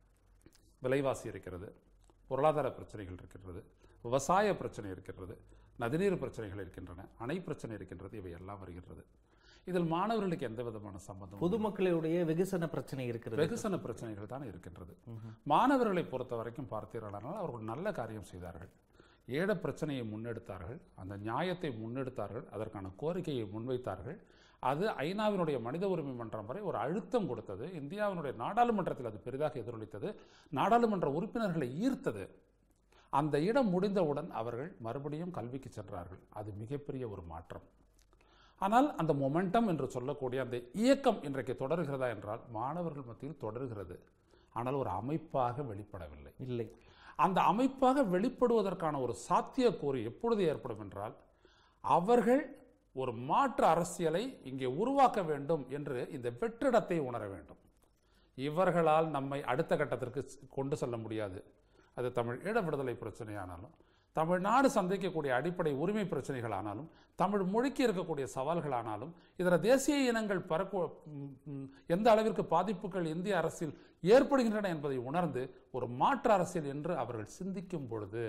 விலைவாசி இருக்கிறது பொருளாதார பிரச்சனைகள் இருக்கின்றது விவசாய பிரச்சனை இருக்கின்றது நதிநீர் பிரச்சனைகள் இருக்கின்றன அணை பிரச்சனை இருக்கின்றது இவை எல்லாம் வருகின்றது இதில் மாணவர்களுக்கு எந்த விதமான சம்பந்தம் பொதுமக்களுடைய வெகுசன பிரச்சனை இருக்கிறது வெகுசன பிரச்சனைகள் தான் இருக்கின்றது மாணவர்களை பொறுத்த வரைக்கும் பார்த்தீர்களானால் அவர்கள் நல்ல காரியம் செய்தார்கள் ஏழ பிரச்சனையை முன்னெடுத்தார்கள் அந்த நியாயத்தை முன்னெடுத்தார்கள் அதற்கான கோரிக்கையை முன்வைத்தார்கள் அது ஐநாவினுடைய மனித உரிமை மன்றம் வரை ஒரு அழுத்தம் கொடுத்தது இந்தியாவினுடைய நாடாளுமன்றத்தில் அது பெரிதாக எதிரொலித்தது நாடாளுமன்ற உறுப்பினர்களை ஈர்த்தது அந்த இடம் முடிந்தவுடன் அவர்கள் மறுபடியும் கல்விக்கு சென்றார்கள் அது மிகப்பெரிய ஒரு மாற்றம் ஆனால் அந்த மொமெண்டம் என்று சொல்லக்கூடிய அந்த இயக்கம் இன்றைக்கு தொடர்கிறதா என்றால் மாணவர்கள் மத்தியில் தொடர்கிறது ஆனால் ஒரு அமைப்பாக வெளிப்படவில்லை இல்லை அந்த அமைப்பாக வெளிப்படுவதற்கான ஒரு சாத்தியக்கூறு எப்பொழுது ஏற்படும் என்றால் அவர்கள் ஒரு மாற்று அரசியலை இங்கே உருவாக்க வேண்டும் என்று இந்த வெற்றிடத்தை உணர வேண்டும் இவர்களால் நம்மை அடுத்த கட்டத்திற்கு கொண்டு செல்ல முடியாது அது தமிழ் ஈழ விடுதலை பிரச்சனையானாலும் தமிழ்நாடு சந்திக்கக்கூடிய அடிப்படை உரிமை பிரச்சனைகள் ஆனாலும் தமிழ் மொழிக்கு இருக்கக்கூடிய சவால்கள் ஆனாலும் இதர தேசிய இனங்கள் பறக்கு ம், ம், எந்த அளவிற்கு பாதிப்புகள் இந்திய அரசில் ஏற்படுகின்றன என்பதை உணர்ந்து ஒரு மாற்று அரசியல் என்று அவர்கள் சிந்திக்கும் பொழுது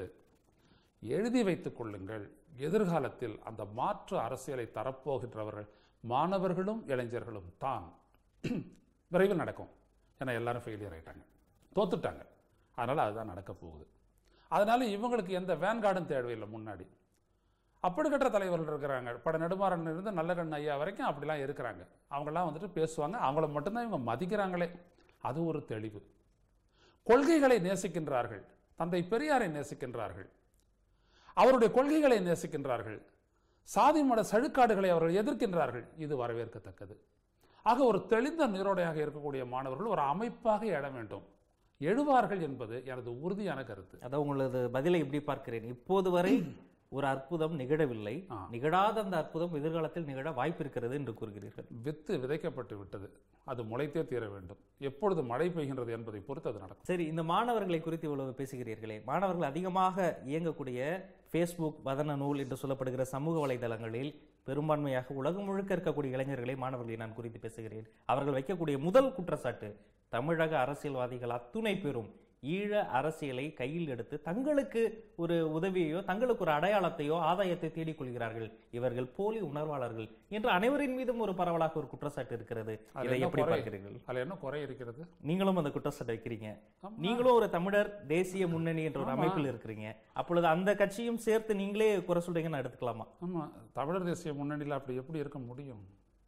எழுதி வைத்துக் கொள்ளுங்கள் எதிர்காலத்தில் அந்த மாற்று அரசியலை தரப்போகின்றவர்கள் மாணவர்களும் இளைஞர்களும் தான் விரைவில் நடக்கும் ஏன்னா எல்லாரும் ஃபெயிலியர் ஆயிட்டாங்க தோத்துட்டாங்க அதனால் அதுதான் நடக்க போகுது அதனால இவங்களுக்கு எந்த வேன்கார்டும் தேவையில்லை முன்னாடி அப்படிக்கற்ற தலைவர்கள் இருக்கிறாங்க பட நெடுமாறன் இருந்து நல்லகண்ண ஐயா வரைக்கும் அப்படிலாம் இருக்கிறாங்க அவங்கெல்லாம் வந்துட்டு பேசுவாங்க அவங்கள மட்டும்தான் இவங்க மதிக்கிறாங்களே அது ஒரு தெளிவு கொள்கைகளை நேசிக்கின்றார்கள் தந்தை பெரியாரை நேசிக்கின்றார்கள் அவருடைய கொள்கைகளை நேசிக்கின்றார்கள் சாதி மத சழுக்காடுகளை அவர்கள் எதிர்க்கின்றார்கள் இது வரவேற்கத்தக்கது ஆக ஒரு தெளிந்த நீரோடையாக இருக்கக்கூடிய மாணவர்கள் ஒரு அமைப்பாக எழ வேண்டும் எழுவார்கள் என்பது எனது உறுதியான கருத்து அதான் உங்களது பதிலை எப்படி பார்க்கிறேன் இப்போது வரை ஒரு அற்புதம் நிகழவில்லை ஆ. நிகழாத அந்த அற்புதம் எதிர்காலத்தில் நிகழ வாய்ப்பு இருக்கிறது என்று கூறுகிறீர்கள் வித்து விதைக்கப்பட்டு விட்டது அது முளைத்தே தீர வேண்டும் எப்பொழுது மழை பெய்கின்றது என்பதை பொறுத்து அது நடக்கும் சரி இந்த மாணவர்களை குறித்து இவ்வளவு பேசுகிறீர்களே மாணவர்கள் அதிகமாக இயங்கக்கூடிய ஃபேஸ்புக் வதன நூல் என்று சொல்லப்படுகிற சமூக வலைதளங்களில் பெரும்பான்மையாக உலகம் முழுக்க இருக்கக்கூடிய இளைஞர்களை மாணவர்களை நான் குறித்து பேசுகிறேன் அவர்கள் வைக்கக்கூடிய முதல் குற்றச்சாட்டு தமிழக அரசியல்வாதிகள் அத்துணை பேரும் ஈழ அரசியலை கையில் எடுத்து தங்களுக்கு ஒரு உதவியையோ தங்களுக்கு ஒரு அடையாளத்தையோ ஆதாயத்தை தேடிக் கொள்கிறார்கள் இவர்கள் போலி உணர்வாளர்கள் என்று அனைவரின் மீதும் ஒரு பரவலாக ஒரு குற்றச்சாட்டு இருக்கிறது அதுல இதை என்ன எப்படி குறை? பார்க்கிறீர்கள் அதுல என்ன குறை இருக்கிறது நீங்களும் அந்த குற்றச்சாட்டை வைக்கிறீங்க ஆமா. நீங்களும் ஒரு தமிழர் தேசிய முன்னணி என்ற ஒரு ஆமா. அமைப்பில் இருக்கிறீங்க அப்பொழுது அந்த கட்சியும் சேர்த்து நீங்களே குறை சொல்றீங்கன்னு எடுத்துக்கலாமா ஆமா தமிழர் தேசிய முன்னணியில் அப்படி எப்படி இருக்க முடியும்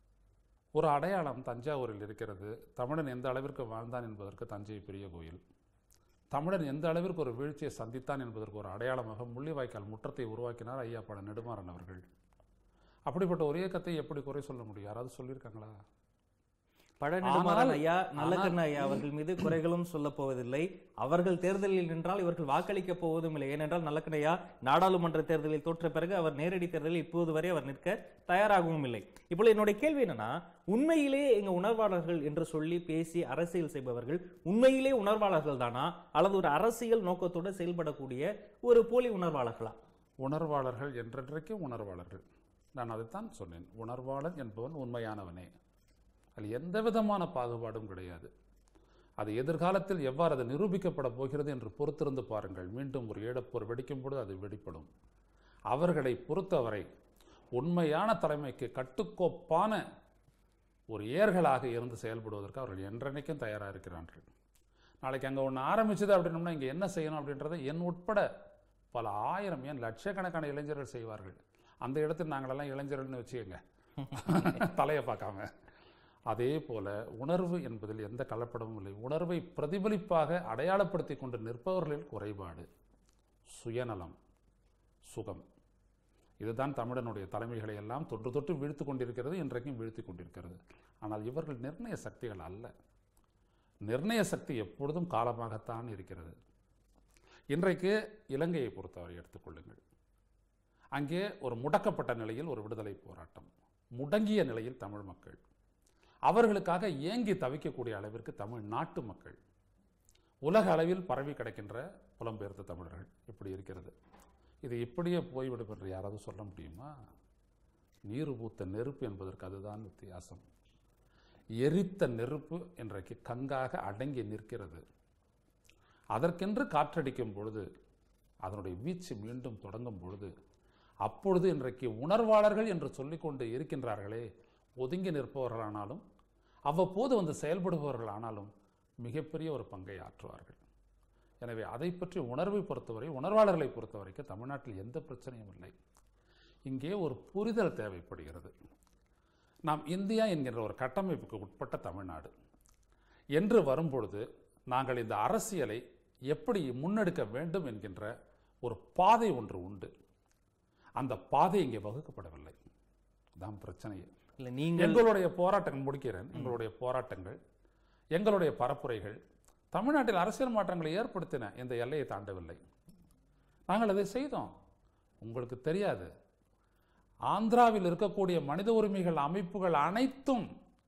ஒரு அடையாளம் தஞ்சாவூரில் இருக்கிறது தமிழன் எந்த அளவிற்கு வாழ்ந்தான் என்பதற்கு தஞ்சை பெரிய கோயில் தமிழன் எந்த அளவிற்கு ஒரு வீழ்ச்சியை சந்தித்தான் என்பதற்கு ஒரு அடையாளமாக முள்ளிவாய்க்கால் முற்றத்தை உருவாக்கினார் ஐயா பட நெடுமாறன் அவர்கள் அப்படிப்பட்ட ஒரு இயக்கத்தை எப்படி குறை சொல்ல முடியும் யாராவது சொல்லியிருக்காங்களா பழநெடுமாறன் ஆனால்- ஐயா நல்லக்கண்ண ஐயா அவர்கள் மீது குறைகளும் சொல்ல போவதில்லை அவர்கள் தேர்தலில் நின்றால் இவர்கள் வாக்களிக்க போவதும் இல்லை ஏனென்றால் நல்லக்கண்ண ஐயா நாடாளுமன்ற தேர்தலில் தோற்ற பிறகு அவர் நேரடி தேர்தலில் இப்போது வரை அவர் நிற்க தயாராகவும் இல்லை இப்போ என்னுடைய கேள்வி என்னன்னா உண்மையிலே எங்க உணர்வாளர்கள் என்று சொல்லி பேசி அரசியல் செய்பவர்கள் உண்மையிலே உணர்வாளர்கள் தானா அல்லது ஒரு அரசியல் நோக்கத்தோடு செயல்படக்கூடிய ஒரு போலி உணர்வாளர்களா உணர்வாளர்கள் என்றென்றைக்கும் உணர்வாளர்கள் நான் அதைத்தான் சொன்னேன் உணர்வாளன் என்பவன் உண்மையானவனே அதில் எந்த விதமான பாகுபாடும் கிடையாது அது எதிர்காலத்தில் எவ்வாறு அது நிரூபிக்கப்பட போகிறது என்று பொறுத்திருந்து பாருங்கள் மீண்டும் ஒரு ஈழப்போர் வெடிக்கும் பொழுது அது வெடிப்படும் அவர்களை பொறுத்தவரை உண்மையான தலைமைக்கு கட்டுக்கோப்பான ஒரு ஏர்களாக இருந்து செயல்படுவதற்கு அவர்கள் என்றென்னைக்கும் தயாராக இருக்கிறார்கள் நாளைக்கு அங்கே ஒன்று ஆரம்பிச்சது அப்படின்னோம்னா இங்கே என்ன செய்யணும் அப்படின்றத என் உட்பட பல ஆயிரம் ஏன் லட்சக்கணக்கான இளைஞர்கள் செய்வார்கள் அந்த இடத்தில் நாங்களெல்லாம் இளைஞர்கள்னு வச்சுக்கோங்க தலையை பார்க்காம அதே போல உணர்வு என்பதில் எந்த கலப்படமும் இல்லை உணர்வை பிரதிபலிப்பாக அடையாளப்படுத்தி கொண்டு நிற்பவர்களில் குறைபாடு சுயநலம் சுகம் இதுதான் தமிழனுடைய தலைமைகளை எல்லாம் தொன்று தொட்டு வீழ்த்து கொண்டிருக்கிறது இன்றைக்கும் வீழ்த்தி கொண்டிருக்கிறது ஆனால் இவர்கள் நிர்ணய சக்திகள் அல்ல நிர்ணய சக்தி எப்பொழுதும் காலமாகத்தான் இருக்கிறது இன்றைக்கு இலங்கையை பொறுத்தவரை எடுத்துக்கொள்ளுங்கள் அங்கே ஒரு முடக்கப்பட்ட நிலையில் ஒரு விடுதலை போராட்டம் முடங்கிய நிலையில் தமிழ் மக்கள் அவர்களுக்காக ஏங்கி தவிக்கக்கூடிய அளவிற்கு தமிழ் நாட்டு மக்கள் உலக அளவில் பரவி கிடக்கின்ற புலம்பெயர்ந்த தமிழர்கள் இப்படி இருக்கிறது இது இப்படியே போய்விடும் என்று யாராவது சொல்ல முடியுமா நீர் பூத்த நெருப்பு என்பதற்கு அதுதான் வித்தியாசம் எரித்த நெருப்பு இன்றைக்கு கங்காக அடங்கி நிற்கிறது அதற்கென்று காற்றடிக்கும் பொழுது அதனுடைய வீச்சு மீண்டும் தொடங்கும் பொழுது அப்பொழுது இன்றைக்கு உணர்வாளர்கள் என்று சொல்லிக்கொண்டு இருக்கின்றார்களே ஒதுங்கி நிற்பவர்களானாலும் அவ்வப்போது வந்து செயல்படுபவர்களானாலும் மிகப்பெரிய ஒரு பங்கை ஆற்றுவார்கள் எனவே அதை பற்றி உணர்வை பொறுத்தவரை உணர்வாளர்களை பொறுத்தவரைக்கும் தமிழ்நாட்டில் எந்த பிரச்சனையும் இல்லை இங்கே ஒரு புரிதல் தேவைப்படுகிறது நாம் இந்தியா என்கின்ற ஒரு கட்டமைப்புக்கு உட்பட்ட தமிழ்நாடு என்று வரும்பொழுது நாங்கள் இந்த அரசியலை எப்படி முன்னெடுக்க வேண்டும் என்கின்ற ஒரு பாதை ஒன்று உண்டு அந்த பாதை இங்கே வகுக்கப்படவில்லை தான் பிரச்சனையே இல்ல நீங்கள் எங்களுடைய போராட்டங்கள் முடிக்கிறேன் எங்களுடைய போராட்டங்கள் எங்களுடைய பரப்புரைகள் தமிழ்நாட்டில் அரசியல் மாற்றங்களை ஏற்படுத்தின இந்த எல்லையை தாண்டவில்லை நாங்கள் அதை செய்தோம் உங்களுக்கு தெரியாது ஆந்திராவில் இருக்கக்கூடிய மனித உரிமைகள் அமைப்புகள் அனைத்தும்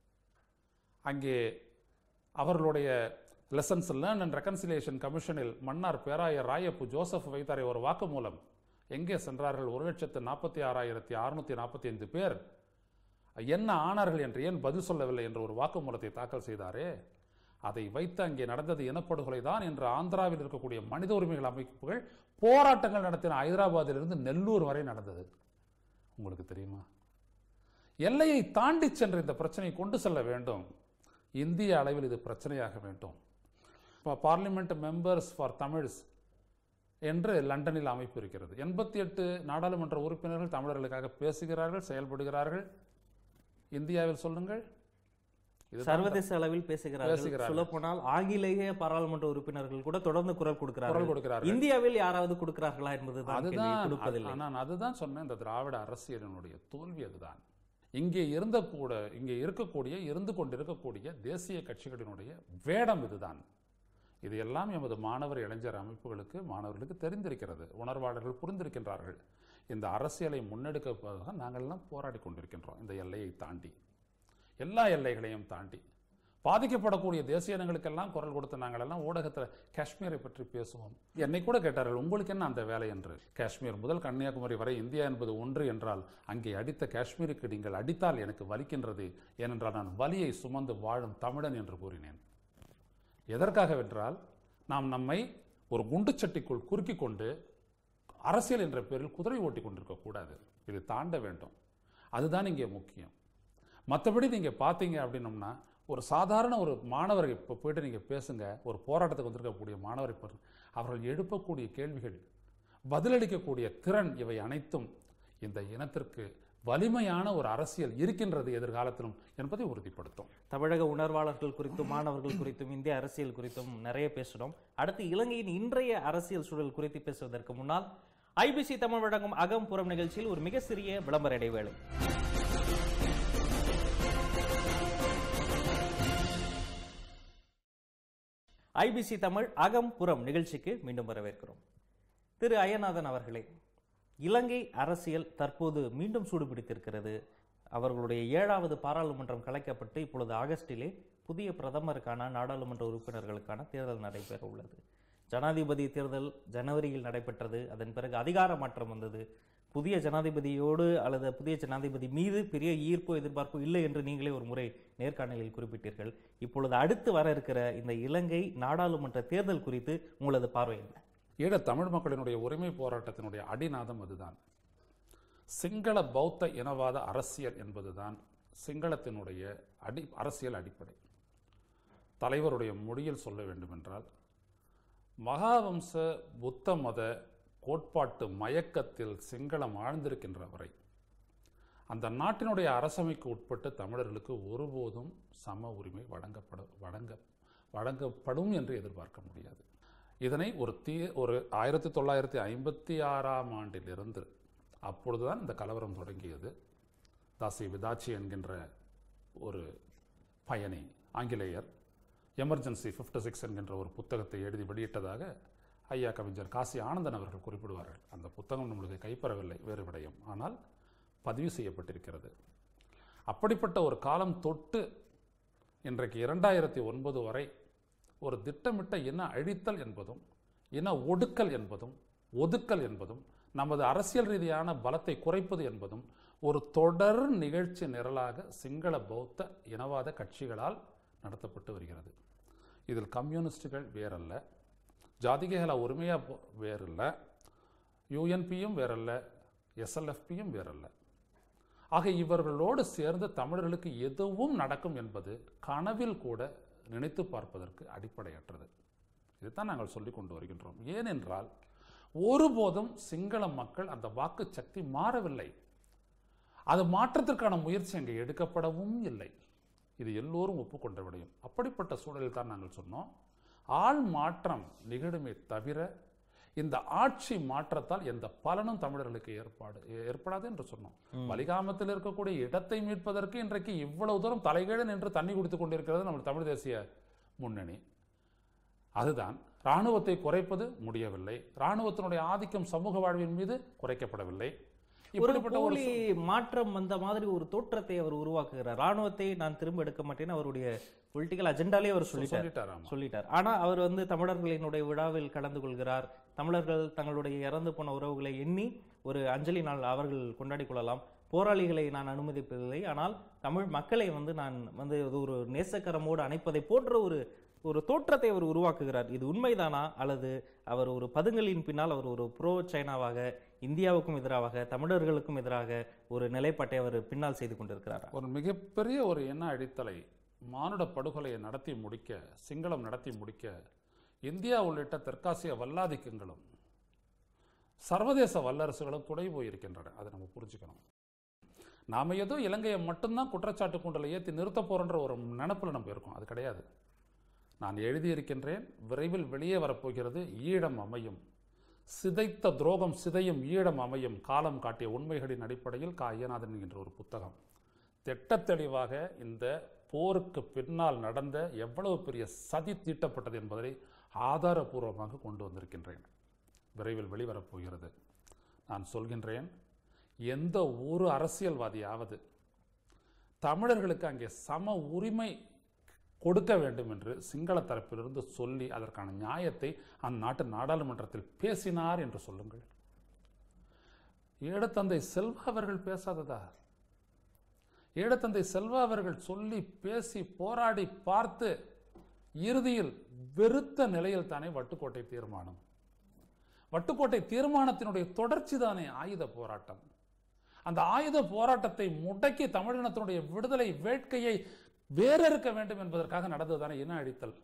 அங்கே அவர்களுடைய லெசன்ஸ் லேர்ன் அண்ட் ரெக்கன்சிலியேஷன் கமிஷனில் மன்னார் பேராயர் ராயப்பு ஜோசப் வைத்தாரை ஒரு வாக்குமூலம் எங்கே சென்றார்கள் ஒரு லட்சத்து நாற்பத்தி ஆறாயிரத்தி அறுநூத்தி நாற்பத்தி ஐந்து பேர் என்ன ஆனார்கள் என்று ஏன் பதில் சொல்லவில்லை என்ற ஒரு வாக்குமூலத்தை தாக்கல் செய்தாரே அதை வைத்து அங்கே நடந்தது இனப்படுகொலை தான் என்று ஆந்திராவில் இருக்கக்கூடிய மனித உரிமைகள் அமைப்புகள் போராட்டங்கள் நடத்தின ஹைதராபாத்திலிருந்து நெல்லூர் வரை நடந்தது உங்களுக்கு தெரியுமா எல்லையை தாண்டி சென்ற இந்த பிரச்சனையை கொண்டு செல்ல வேண்டும் இந்திய அளவில் இது பிரச்சனையாக வேண்டும் இப்போ பார்லிமெண்ட் மெம்பர்ஸ் ஃபார் தமிழ்ஸ் என்று லண்டனில் அமைப்பு இருக்கிறது எண்பத்தி எட்டு நாடாளுமன்ற உறுப்பினர்கள் தமிழர்களுக்காக பேசுகிறார்கள் செயல்படுகிறார்கள் இந்தியாவில் சொல்லுங்கள் இதுதான் சர்வதேச அளவில் பேசுகிறார்கள் பேசுகிறார்கள். சொல்ல போனால் ஆங்கிலேய பாராளுமன்ற உறுப்பினர்கள் கூட தொடர்ந்து குரல் குரல் கொடுக்கிறார்கள் கொடுக்கிறார்கள் இந்தியாவில் யாராவது கொடுக்கிறார்களா என்பதுதான் கேள்வி. அதுதான் கொடுப்பதில்லை அ- நான் அதுதான் சொன்னேன் இந்த திராவிட அரசியலினுடைய தோல்வி அதுதான் இங்கே இருந்த கூட இங்கே இருக்கக்கூடிய இருந்து கொண்டிருக்கக்கூடிய தேசிய கட்சிகளினுடைய வேடம் இதுதான் இது எல்லாம் எமது மாணவர் இளைஞர் அமைப்புகளுக்கு மாணவர்களுக்கு தெரிந்திருக்கிறது உணர்வாளர்கள் புரிந்திருக்கின்றார்கள் இந்த அரசியலை முன்னெடுக்க நாங்கள் எல்லாம் போராடி கொண்டிருக்கின்றோம் இந்த எல்லையை தாண்டி எல்லா எல்லைகளையும் தாண்டி பாதிக்கப்படக்கூடிய தேசிய இனங்களுக்கெல்லாம் குரல் கொடுத்த நாங்கள் எல்லாம் ஊடகத்தில் காஷ்மீரை பற்றி பேசுவோம் என்னை கூட கேட்டார்கள் உங்களுக்கு என்ன அந்த வேலை என்று காஷ்மீர் முதல் கன்னியாகுமரி வரை இந்தியா என்பது ஒன்று என்றால் அங்கே அடித்த காஷ்மீருக்கு நீங்கள் அடித்தால் எனக்கு வலிக்கின்றது ஏனென்றால் நான் வலியை சுமந்து வாழும் தமிழன் என்று கூறினேன் எதற்காகவென்றால் நாம் நம்மை ஒரு குண்டுச்சட்டிக்குள் குறுக்கிக் கொண்டு அரசியல் என்ற பேரில் குதிரை ஓட்டி கொண்டிருக்க கூடாது இது தாண்ட வேண்டும் அதுதான் இங்கே முக்கியம் மற்றபடி நீங்கள் பார்த்தீங்க அப்படின்னம்னா ஒரு சாதாரண ஒரு மாணவரை இப்போ போயிட்டு நீங்கள் பேசுங்க ஒரு போராட்டத்துக்கு வந்திருக்கக்கூடிய மாணவரை பாருங்க. அவர்கள் எழுப்பக்கூடிய கேள்விகள் பதிலளிக்கக்கூடிய திறன் இவை அனைத்தும் இந்த இனத்திற்கு வலிமையான ஒரு அரசியல் இருக்கின்றது எதிர்காலத்திலும் என்பதை உறுதிப்படுத்தும் தமிழக உணர்வாளர்கள் குறித்தும் மாணவர்கள் குறித்தும் இந்திய அரசியல் குறித்தும் நிறைய பேசினோம் அடுத்து இலங்கையின் இன்றைய அரசியல் சூழல் குறித்து பேசுவதற்கு முன்னால் ஐபிசி தமிழ் வழங்கும் அகம் புறம் நிகழ்ச்சியில் ஒரு மிக சிறிய விளம்பர இடைவேளை ஐபிசி தமிழ் அகம் புறம் நிகழ்ச்சிக்கு மீண்டும் வரவேற்கிறோம் திரு அய்யநாதன் அவர்களே இலங்கை அரசியல் தற்போது மீண்டும் சூடுபிடித்திருக்கிறது அவர்களுடைய ஏழாவது பாராளுமன்றம் கலைக்கப்பட்டு இப்பொழுது ஆகஸ்டிலே புதிய பிரதமருக்கான நாடாளுமன்ற உறுப்பினர்களுக்கான தேர்தல் நடைபெற உள்ளது ஜனாதிபதி தேர்தல் ஜனவரியில் நடைபெற்றது அதன் பிறகு அதிகார மாற்றம் வந்தது புதிய ஜனாதிபதியோடு அல்லது புதிய ஜனாதிபதி மீது பெரிய ஈர்ப்போ எதிர்பார்ப்போ இல்லை என்று நீங்களே ஒரு முறை நேர்காணலில் குறிப்பிட்டீர்கள் இப்பொழுது அடுத்து வர இருக்கிற இந்த இலங்கை நாடாளுமன்ற தேர்தல் குறித்து உங்களது பார்வை என்ன ஈழ தமிழ் மக்களினுடைய உரிமை போராட்டத்தினுடைய அடிநாதம் அதுதான் சிங்கள பௌத்த இனவாத அரசியல் என்பதுதான் சிங்களத்தினுடைய அடி அரசியல் அடிப்படை தலைவருடைய மொழியில் சொல்ல வேண்டுமென்றால் மகாவம்ச புத்த மத கோட்பாட்டு மயக்கத்தில் சிங்களம் ஆழ்ந்திருக்கின்ற வரை அந்த நாட்டினுடைய அரசமைக்கு உட்பட்டு தமிழர்களுக்கு ஒருபோதும் சம உரிமை வழங்கப்பட வழங்க வழங்கப்படும் என்று எதிர்பார்க்க முடியாது இதனை ஒரு தீ ஒரு ஆயிரத்தி தொள்ளாயிரத்தி ஐம்பத்தி ஆறாம் ஆண்டிலிருந்து அப்பொழுதுதான் இந்த கலவரம் தொடங்கியது தாசி விதாச்சி என்கின்ற ஒரு பயணி ஆங்கிலேயர் எமர்ஜென்சி 56 சிக்ஸ் என்கின்ற ஒரு புத்தகத்தை எழுதி வெளியிட்டதாக ஐயா கவிஞர் காசி ஆனந்தன் அவர்கள் குறிப்பிடுவார்கள் அந்த புத்தகம் நம்மளுக்கு கைப்பெறவில்லை வேறு விடயம் ஆனால் பதிவு செய்யப்பட்டிருக்கிறது அப்படிப்பட்ட ஒரு காலம் தொட்டு இன்றைக்கு இரண்டாயிரத்தி ஒன்பது வரை ஒரு திட்டமிட்ட இன அழித்தல் என்பதும் இன ஒடுக்கல் என்பதும் ஒதுக்கல் என்பதும் நமது அரசியல் ரீதியான பலத்தை குறைப்பது என்பதும் ஒரு தொடர் நிகழ்ச்சி நிரலாக சிங்கள பௌத்த இனவாத கட்சிகளால் நடத்தப்பட்டு வருகிறது இதில் கம்யூனிஸ்டுகள் வேறல்ல ஜாதிகேகல உரிமையா போ- வேறில்ல யூஎன்பியும் வேறல்ல எஸ்எல்எஃபியும் வேறல்ல ஆக இவர்களோடு சேர்ந்து தமிழர்களுக்கு எதுவும் நடக்கும் என்பது கனவில் கூட நினைத்து பார்ப்பதற்கு அடிப்படையற்றது இதுதான் நாங்கள் சொல்லிக் கொண்டு வருகின்றோம் ஏனென்றால் ஒருபோதும் சிங்கள மக்கள் அந்த வாக்கு சக்தி மாறவில்லை அது மாற்றத்திற்கான முயற்சி அங்கே எடுக்கப்படவும் இல்லை இது எல்லோரும் ஒப்புக்கொண்ட விடயம் அப்படிப்பட்ட சூழலில் தான் நாங்கள் சொன்னோம் ஆள் மாற்றம் நிகழுமே தவிர இந்த ஆட்சி மாற்றத்தால் எந்த பலனும் தமிழர்களுக்கு ஏற்பாடு ஏற்படாது என்று சொன்னோம் வலிகாமத்தில் இருக்கக்கூடிய இடத்தை மீட்பதற்கு இன்றைக்கு இவ்வளவு தூரம் தலைகீழ நின்று தண்ணி குடித்துக் கொண்டிருக்கிறது நம்ம தமிழ் தேசிய முன்னணி அதுதான் இராணுவத்தை குறைப்பது முடியவில்லை இராணுவத்தினுடைய ஆதிக்கம் சமூக வாழ்வின் மீது குறைக்கப்படவில்லை ஒரு இப்படிப்பட்ட ஒரு போலி மாற்றம் வந்த மாதிரி ஒரு தோற்றத்தை அவர் உருவாக்குகிறார் ராணுவத்தை நான் திரும்ப எடுக்க மாட்டேன்னு அவருடைய பொலிட்டிக்கல் அஜெண்டாலே அவர் சொல்லிட்டார் சொல்லிட்டாராம் சொல்லிட்டார் ஆனா அவர் வந்து தமிழர்களினுடைய விழாவில் கலந்து கொள்கிறார் தமிழர்கள் தங்களுடைய இறந்து போன உறவுகளை எண்ணி ஒரு அஞ்சலி நாள் அவர்கள் கொண்டாடிக் கொள்ளலாம் போராளிகளை நான் அனுமதிப்பதில்லை ஆனால் தமிழ் மக்களை வந்து நான் வந்து இது ஒரு நேசக்கரமோடு அணைப்பதை போன்ற ஒரு ஒரு தோற்றத்தை அவர் உருவாக்குகிறார் இது உண்மைதானா அல்லது அவர் ஒரு பதுங்கலின் பின்னால் அவர் ஒரு ப்ரோ சைனாவாக இந்தியாவுக்கும் எதிராக தமிழர்களுக்கும் எதிராக ஒரு நிலைப்பாட்டை அவர் பின்னால் செய்து கொண்டிருக்கிறாரா ஒரு மிகப்பெரிய ஒரு எண்ண அடித்தலை மானுட படுகொலையை நடத்தி முடிக்க சிங்களம் நடத்தி முடிக்க இந்தியா உள்ளிட்ட தெற்காசிய வல்லாதிக்கங்களும் சர்வதேச வல்லரசுகளும் துணை போயிருக்கின்றன அதை நம்ம புரிஞ்சுக்கணும் நாம ஏதோ இலங்கையை மட்டும்தான் குற்றச்சாட்டு கூண்டலை ஏற்றி நிறுத்த போறன்ற ஒரு நினப்பில் நம்ம இருக்கோம் அது கிடையாது நான் எழுதியிருக்கின்றேன் விரைவில் வெளியே வரப்போகிறது ஈழம் அமையும் சிதைத்த துரோகம் சிதையும் ஈழம் அமையும் காலம் காட்டிய உண்மைகளின் அடிப்படையில் கா ஐயநாதன் என்கின்ற ஒரு புத்தகம் திட்டத் தெளிவாக இந்த போருக்கு பின்னால் நடந்த எவ்வளவு பெரிய சதி தீட்டப்பட்டது என்பதை ஆதாரபூர்வமாக கொண்டு வந்திருக்கின்றேன் விரைவில் வெளிவரப் போகிறது நான் சொல்கின்றேன் எந்த ஒரு அரசியல்வாதியாவது தமிழர்களுக்கு அங்கே சம உரிமை கொடுக்க வேண்டும் என்று சிங்கள தரப்பிலிருந்து சொல்லி அதற்கான நியாயத்தை அந்நாட்டு நாடாளுமன்றத்தில் பேசினார் என்று சொல்லுங்கள் ஈழத்தந்தை செல்வா அவர்கள் பேசாததா ஈழத்தந்தை செல்வா அவர்கள் சொல்லி பேசி போராடி பார்த்து இறுதியில் வெறுத்த நிலையில் தானே வட்டுக்கோட்டை தீர்மானம் வட்டுக்கோட்டை தீர்மானத்தினுடைய தொடர்ச்சி தானே ஆயுத போராட்டம் அந்த ஆயுத போராட்டத்தை முடக்கி தமிழினத்தினுடைய விடுதலை வேட்கையை வேறறுக்க வேண்டும் என்பதற்காக நடந்ததுதானே இன அழித்தல்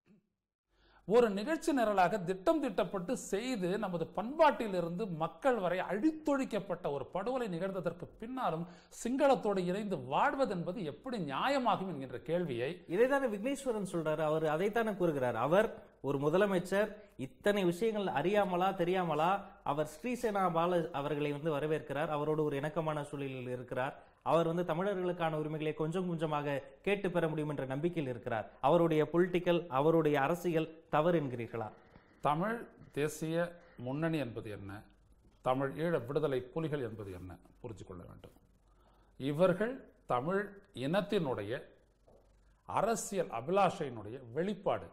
ஒரு நிகழ்ச்சி நிரலாக திட்டம் திட்டப்பட்டு செய்து நமது பண்பாட்டிலிருந்து மக்கள் வரை அழித்தொழிக்கப்பட்ட ஒரு படுகொலை நிகழ்ந்ததற்கு பின்னாலும் சிங்களத்தோடு இணைந்து வாழ்வது என்பது எப்படி நியாயமாகும் என்கின்ற கேள்வியை இதைத்தானே விக்னேஸ்வரன் சொல்றாரு அவர் அதைத்தானே கூறுகிறார் அவர் ஒரு முதலமைச்சர் இத்தனை விஷயங்கள் அறியாமலா தெரியாமலா அவர் ஸ்ரீசேனா பால அவர்களை வந்து வரவேற்கிறார் அவரோடு ஒரு இணக்கமான சூழலில் இருக்கிறார் அவர் வந்து தமிழர்களுக்கான உரிமைகளை கொஞ்சம் கொஞ்சமாக கேட்டு பெற முடியும் என்ற நம்பிக்கையில் இருக்கிறார் அவருடைய பொலிட்டிக்கல் அவருடைய அரசியல் தவறு என்கிறீர்களா தமிழ் தேசிய முன்னணி என்பது என்ன தமிழ் ஈழ விடுதலை புலிகள் என்பது என்ன புரிஞ்சு கொள்ள வேண்டும் இவர்கள் தமிழ் இனத்தினுடைய அரசியல் அபிலாஷையினுடைய வெளிப்பாடு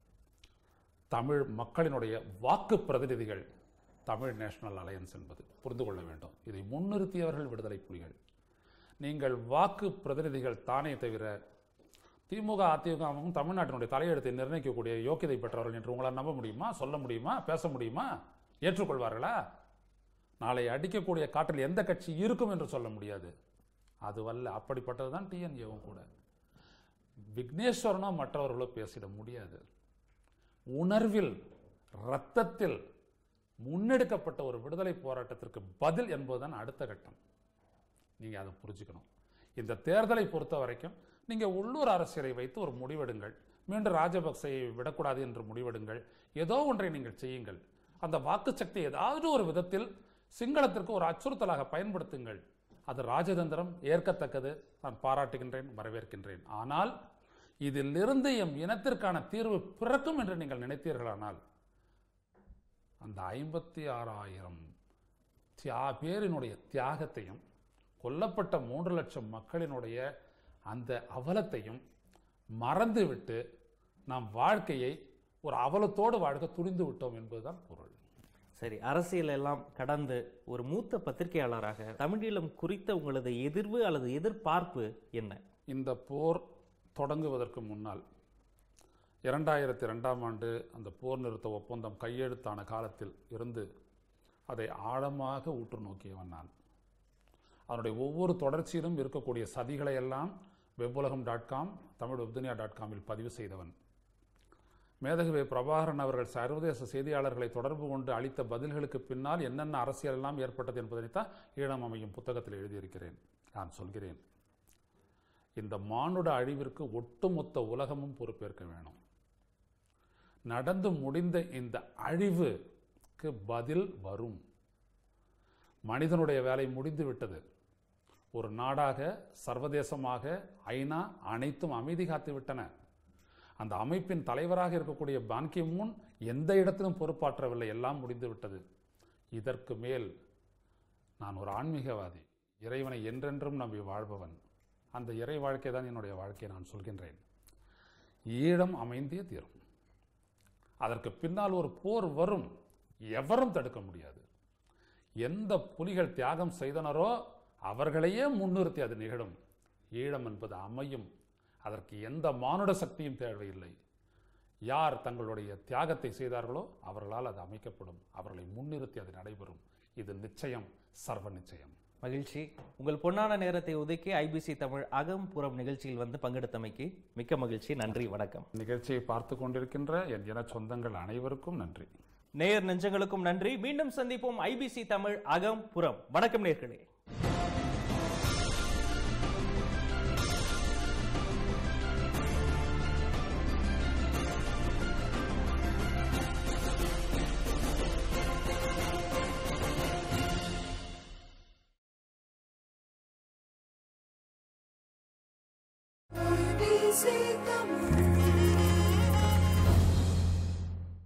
தமிழ் மக்களினுடைய வாக்கு பிரதிநிதிகள் தமிழ் நேஷனல் அலையன்ஸ் என்பது புரிந்து கொள்ள வேண்டும் இதை முன்னிறுத்தியவர்கள் விடுதலை புலிகள் நீங்கள் வாக்கு பிரதிநிதிகள் தானே தவிர திமுக அதிமுகவும் தமிழ்நாட்டினுடைய தலையெழுத்தை நிர்ணயிக்கக்கூடிய யோக்கியதை பெற்றவர்கள் என்று உங்களால் நம்ப முடியுமா சொல்ல முடியுமா பேச முடியுமா ஏற்றுக்கொள்வார்களா நாளை அடிக்கக்கூடிய காற்றில் எந்த கட்சி இருக்கும் என்று சொல்ல முடியாது அதுவல்ல அப்படிப்பட்டது தான் டிஎன்ஏவும் கூட விக்னேஸ்வரனோ மற்றவர்களோ பேசிட முடியாது உணர்வில் இரத்தத்தில் முன்னெடுக்கப்பட்ட ஒரு விடுதலை போராட்டத்திற்கு பதில் என்பதுதான் அடுத்த கட்டம் நீங்கள் அதை புரிஞ்சுக்கணும் இந்த தேர்தலை பொறுத்த வரைக்கும் நீங்கள் உள்ளூர் அரசியலை வைத்து ஒரு முடிவெடுங்கள் மீண்டும் ராஜபக்சையை விடக்கூடாது என்று முடிவெடுங்கள் ஏதோ ஒன்றை நீங்கள் செய்யுங்கள் அந்த வாக்கு சக்தி ஏதாவது ஒரு விதத்தில் சிங்களத்திற்கு ஒரு அச்சுறுத்தலாக பயன்படுத்துங்கள் அது ராஜதந்திரம் ஏற்கத்தக்கது நான் பாராட்டுகின்றேன் வரவேற்கின்றேன் ஆனால் இதிலிருந்து எம் இனத்திற்கான தீர்வு பிறக்கும் என்று நீங்கள் நினைத்தீர்களானால் அந்த ஐம்பத்தி ஆறாயிரம் தியா பேரினுடைய தியாகத்தையும் கொல்லப்பட்ட மூன்று லட்சம் மக்களினுடைய அந்த அவலத்தையும் மறந்துவிட்டு நாம் வாழ்க்கையை ஒரு அவலத்தோடு வாழ்க்க துணிந்து விட்டோம் என்பதுதான் பொருள் சரி அரசியல் எல்லாம் கடந்து ஒரு மூத்த பத்திரிகையாளராக தமிழீழம் குறித்த உங்களது எதிர்வு அல்லது எதிர்பார்ப்பு என்ன இந்த போர் தொடங்குவதற்கு முன்னால் இரண்டாயிரத்தி ரெண்டாம் ஆண்டு அந்த போர் நிறுத்த ஒப்பந்தம் கையெழுத்தான காலத்தில் இருந்து அதை ஆழமாக உற்று நோக்கியவன் நான் அதனுடைய ஒவ்வொரு தொடர்ச்சியிலும் இருக்கக்கூடிய சதிகளை எல்லாம் Webulagam dot com Tamil Webdunia dot காமில் பதிவு செய்தவன் மேதகவே பிரபாகரன் அவர்கள் சர்வதேச செய்தியாளர்களை தொடர்பு கொண்டு அளித்த பதில்களுக்கு பின்னால் என்னென்ன அரசியல் எல்லாம் ஏற்பட்டது என்பதைத்தான் ஈழம் அமையும் புத்தகத்தில் எழுதியிருக்கிறேன் நான் சொல்கிறேன் இந்த மானுட அழிவிற்கு ஒட்டுமொத்த உலகமும் பொறுப்பேற்க வேணும் நடந்து முடிந்த இந்த அழிவுக்கு பதில் வரும் மனிதனுடைய வேலை முடிந்து விட்டது ஒரு நாடாக சர்வதேசமாக ஐநா அனைத்தும் அமைதி காத்து விட்டன அந்த அமைப்பின் தலைவராக இருக்கக்கூடிய பான்கி மூன் எந்த இடத்திலும் பொறுப்பாற்றவில்லை எல்லாம் முடிந்து விட்டது இதற்கு மேல் நான் ஒரு ஆன்மீகவாதி இறைவனை என்றென்றும் நம்பி வாழ்பவன் அந்த இறை வாழ்க்கை தான் என்னுடைய வாழ்க்கையை நான் சொல்கின்றேன் ஈழம் அமைந்தே தீரும் அதற்கு பின்னால் ஒரு போர் வரும் எவரும் தடுக்க முடியாது எந்த புலிகள் தியாகம் செய்தனரோ அவர்களையே முன்னிறுத்தி அது நிகழும் ஈழம் என்பது அமையும் அதற்கு எந்த மானுட சக்தியும் தேவையில்லை யார் தங்களுடைய தியாகத்தை செய்தார்களோ அவர்களால் அது அமைக்கப்படும் அவர்களை முன்னிறுத்தி அது நடைபெறும் இது நிச்சயம் சர்வ நிச்சயம் மகிழ்ச்சி உங்கள் பொன்னான நேரத்தை ஒதுக்கி ஐபிசி தமிழ் அகம் புறம் நிகழ்ச்சியில் வந்து பங்கெடுத்தமைக்கு மிக்க மகிழ்ச்சி நன்றி வணக்கம் நிகழ்ச்சியை பார்த்து கொண்டிருக்கின்ற என் இன சொந்தங்கள் அனைவருக்கும் நன்றி நேயர் நெஞ்சங்களுக்கும் நன்றி மீண்டும் சந்திப்போம் ஐபிசி தமிழ் அகம் புறம் வணக்கம் நேர்களே ABC Tamil.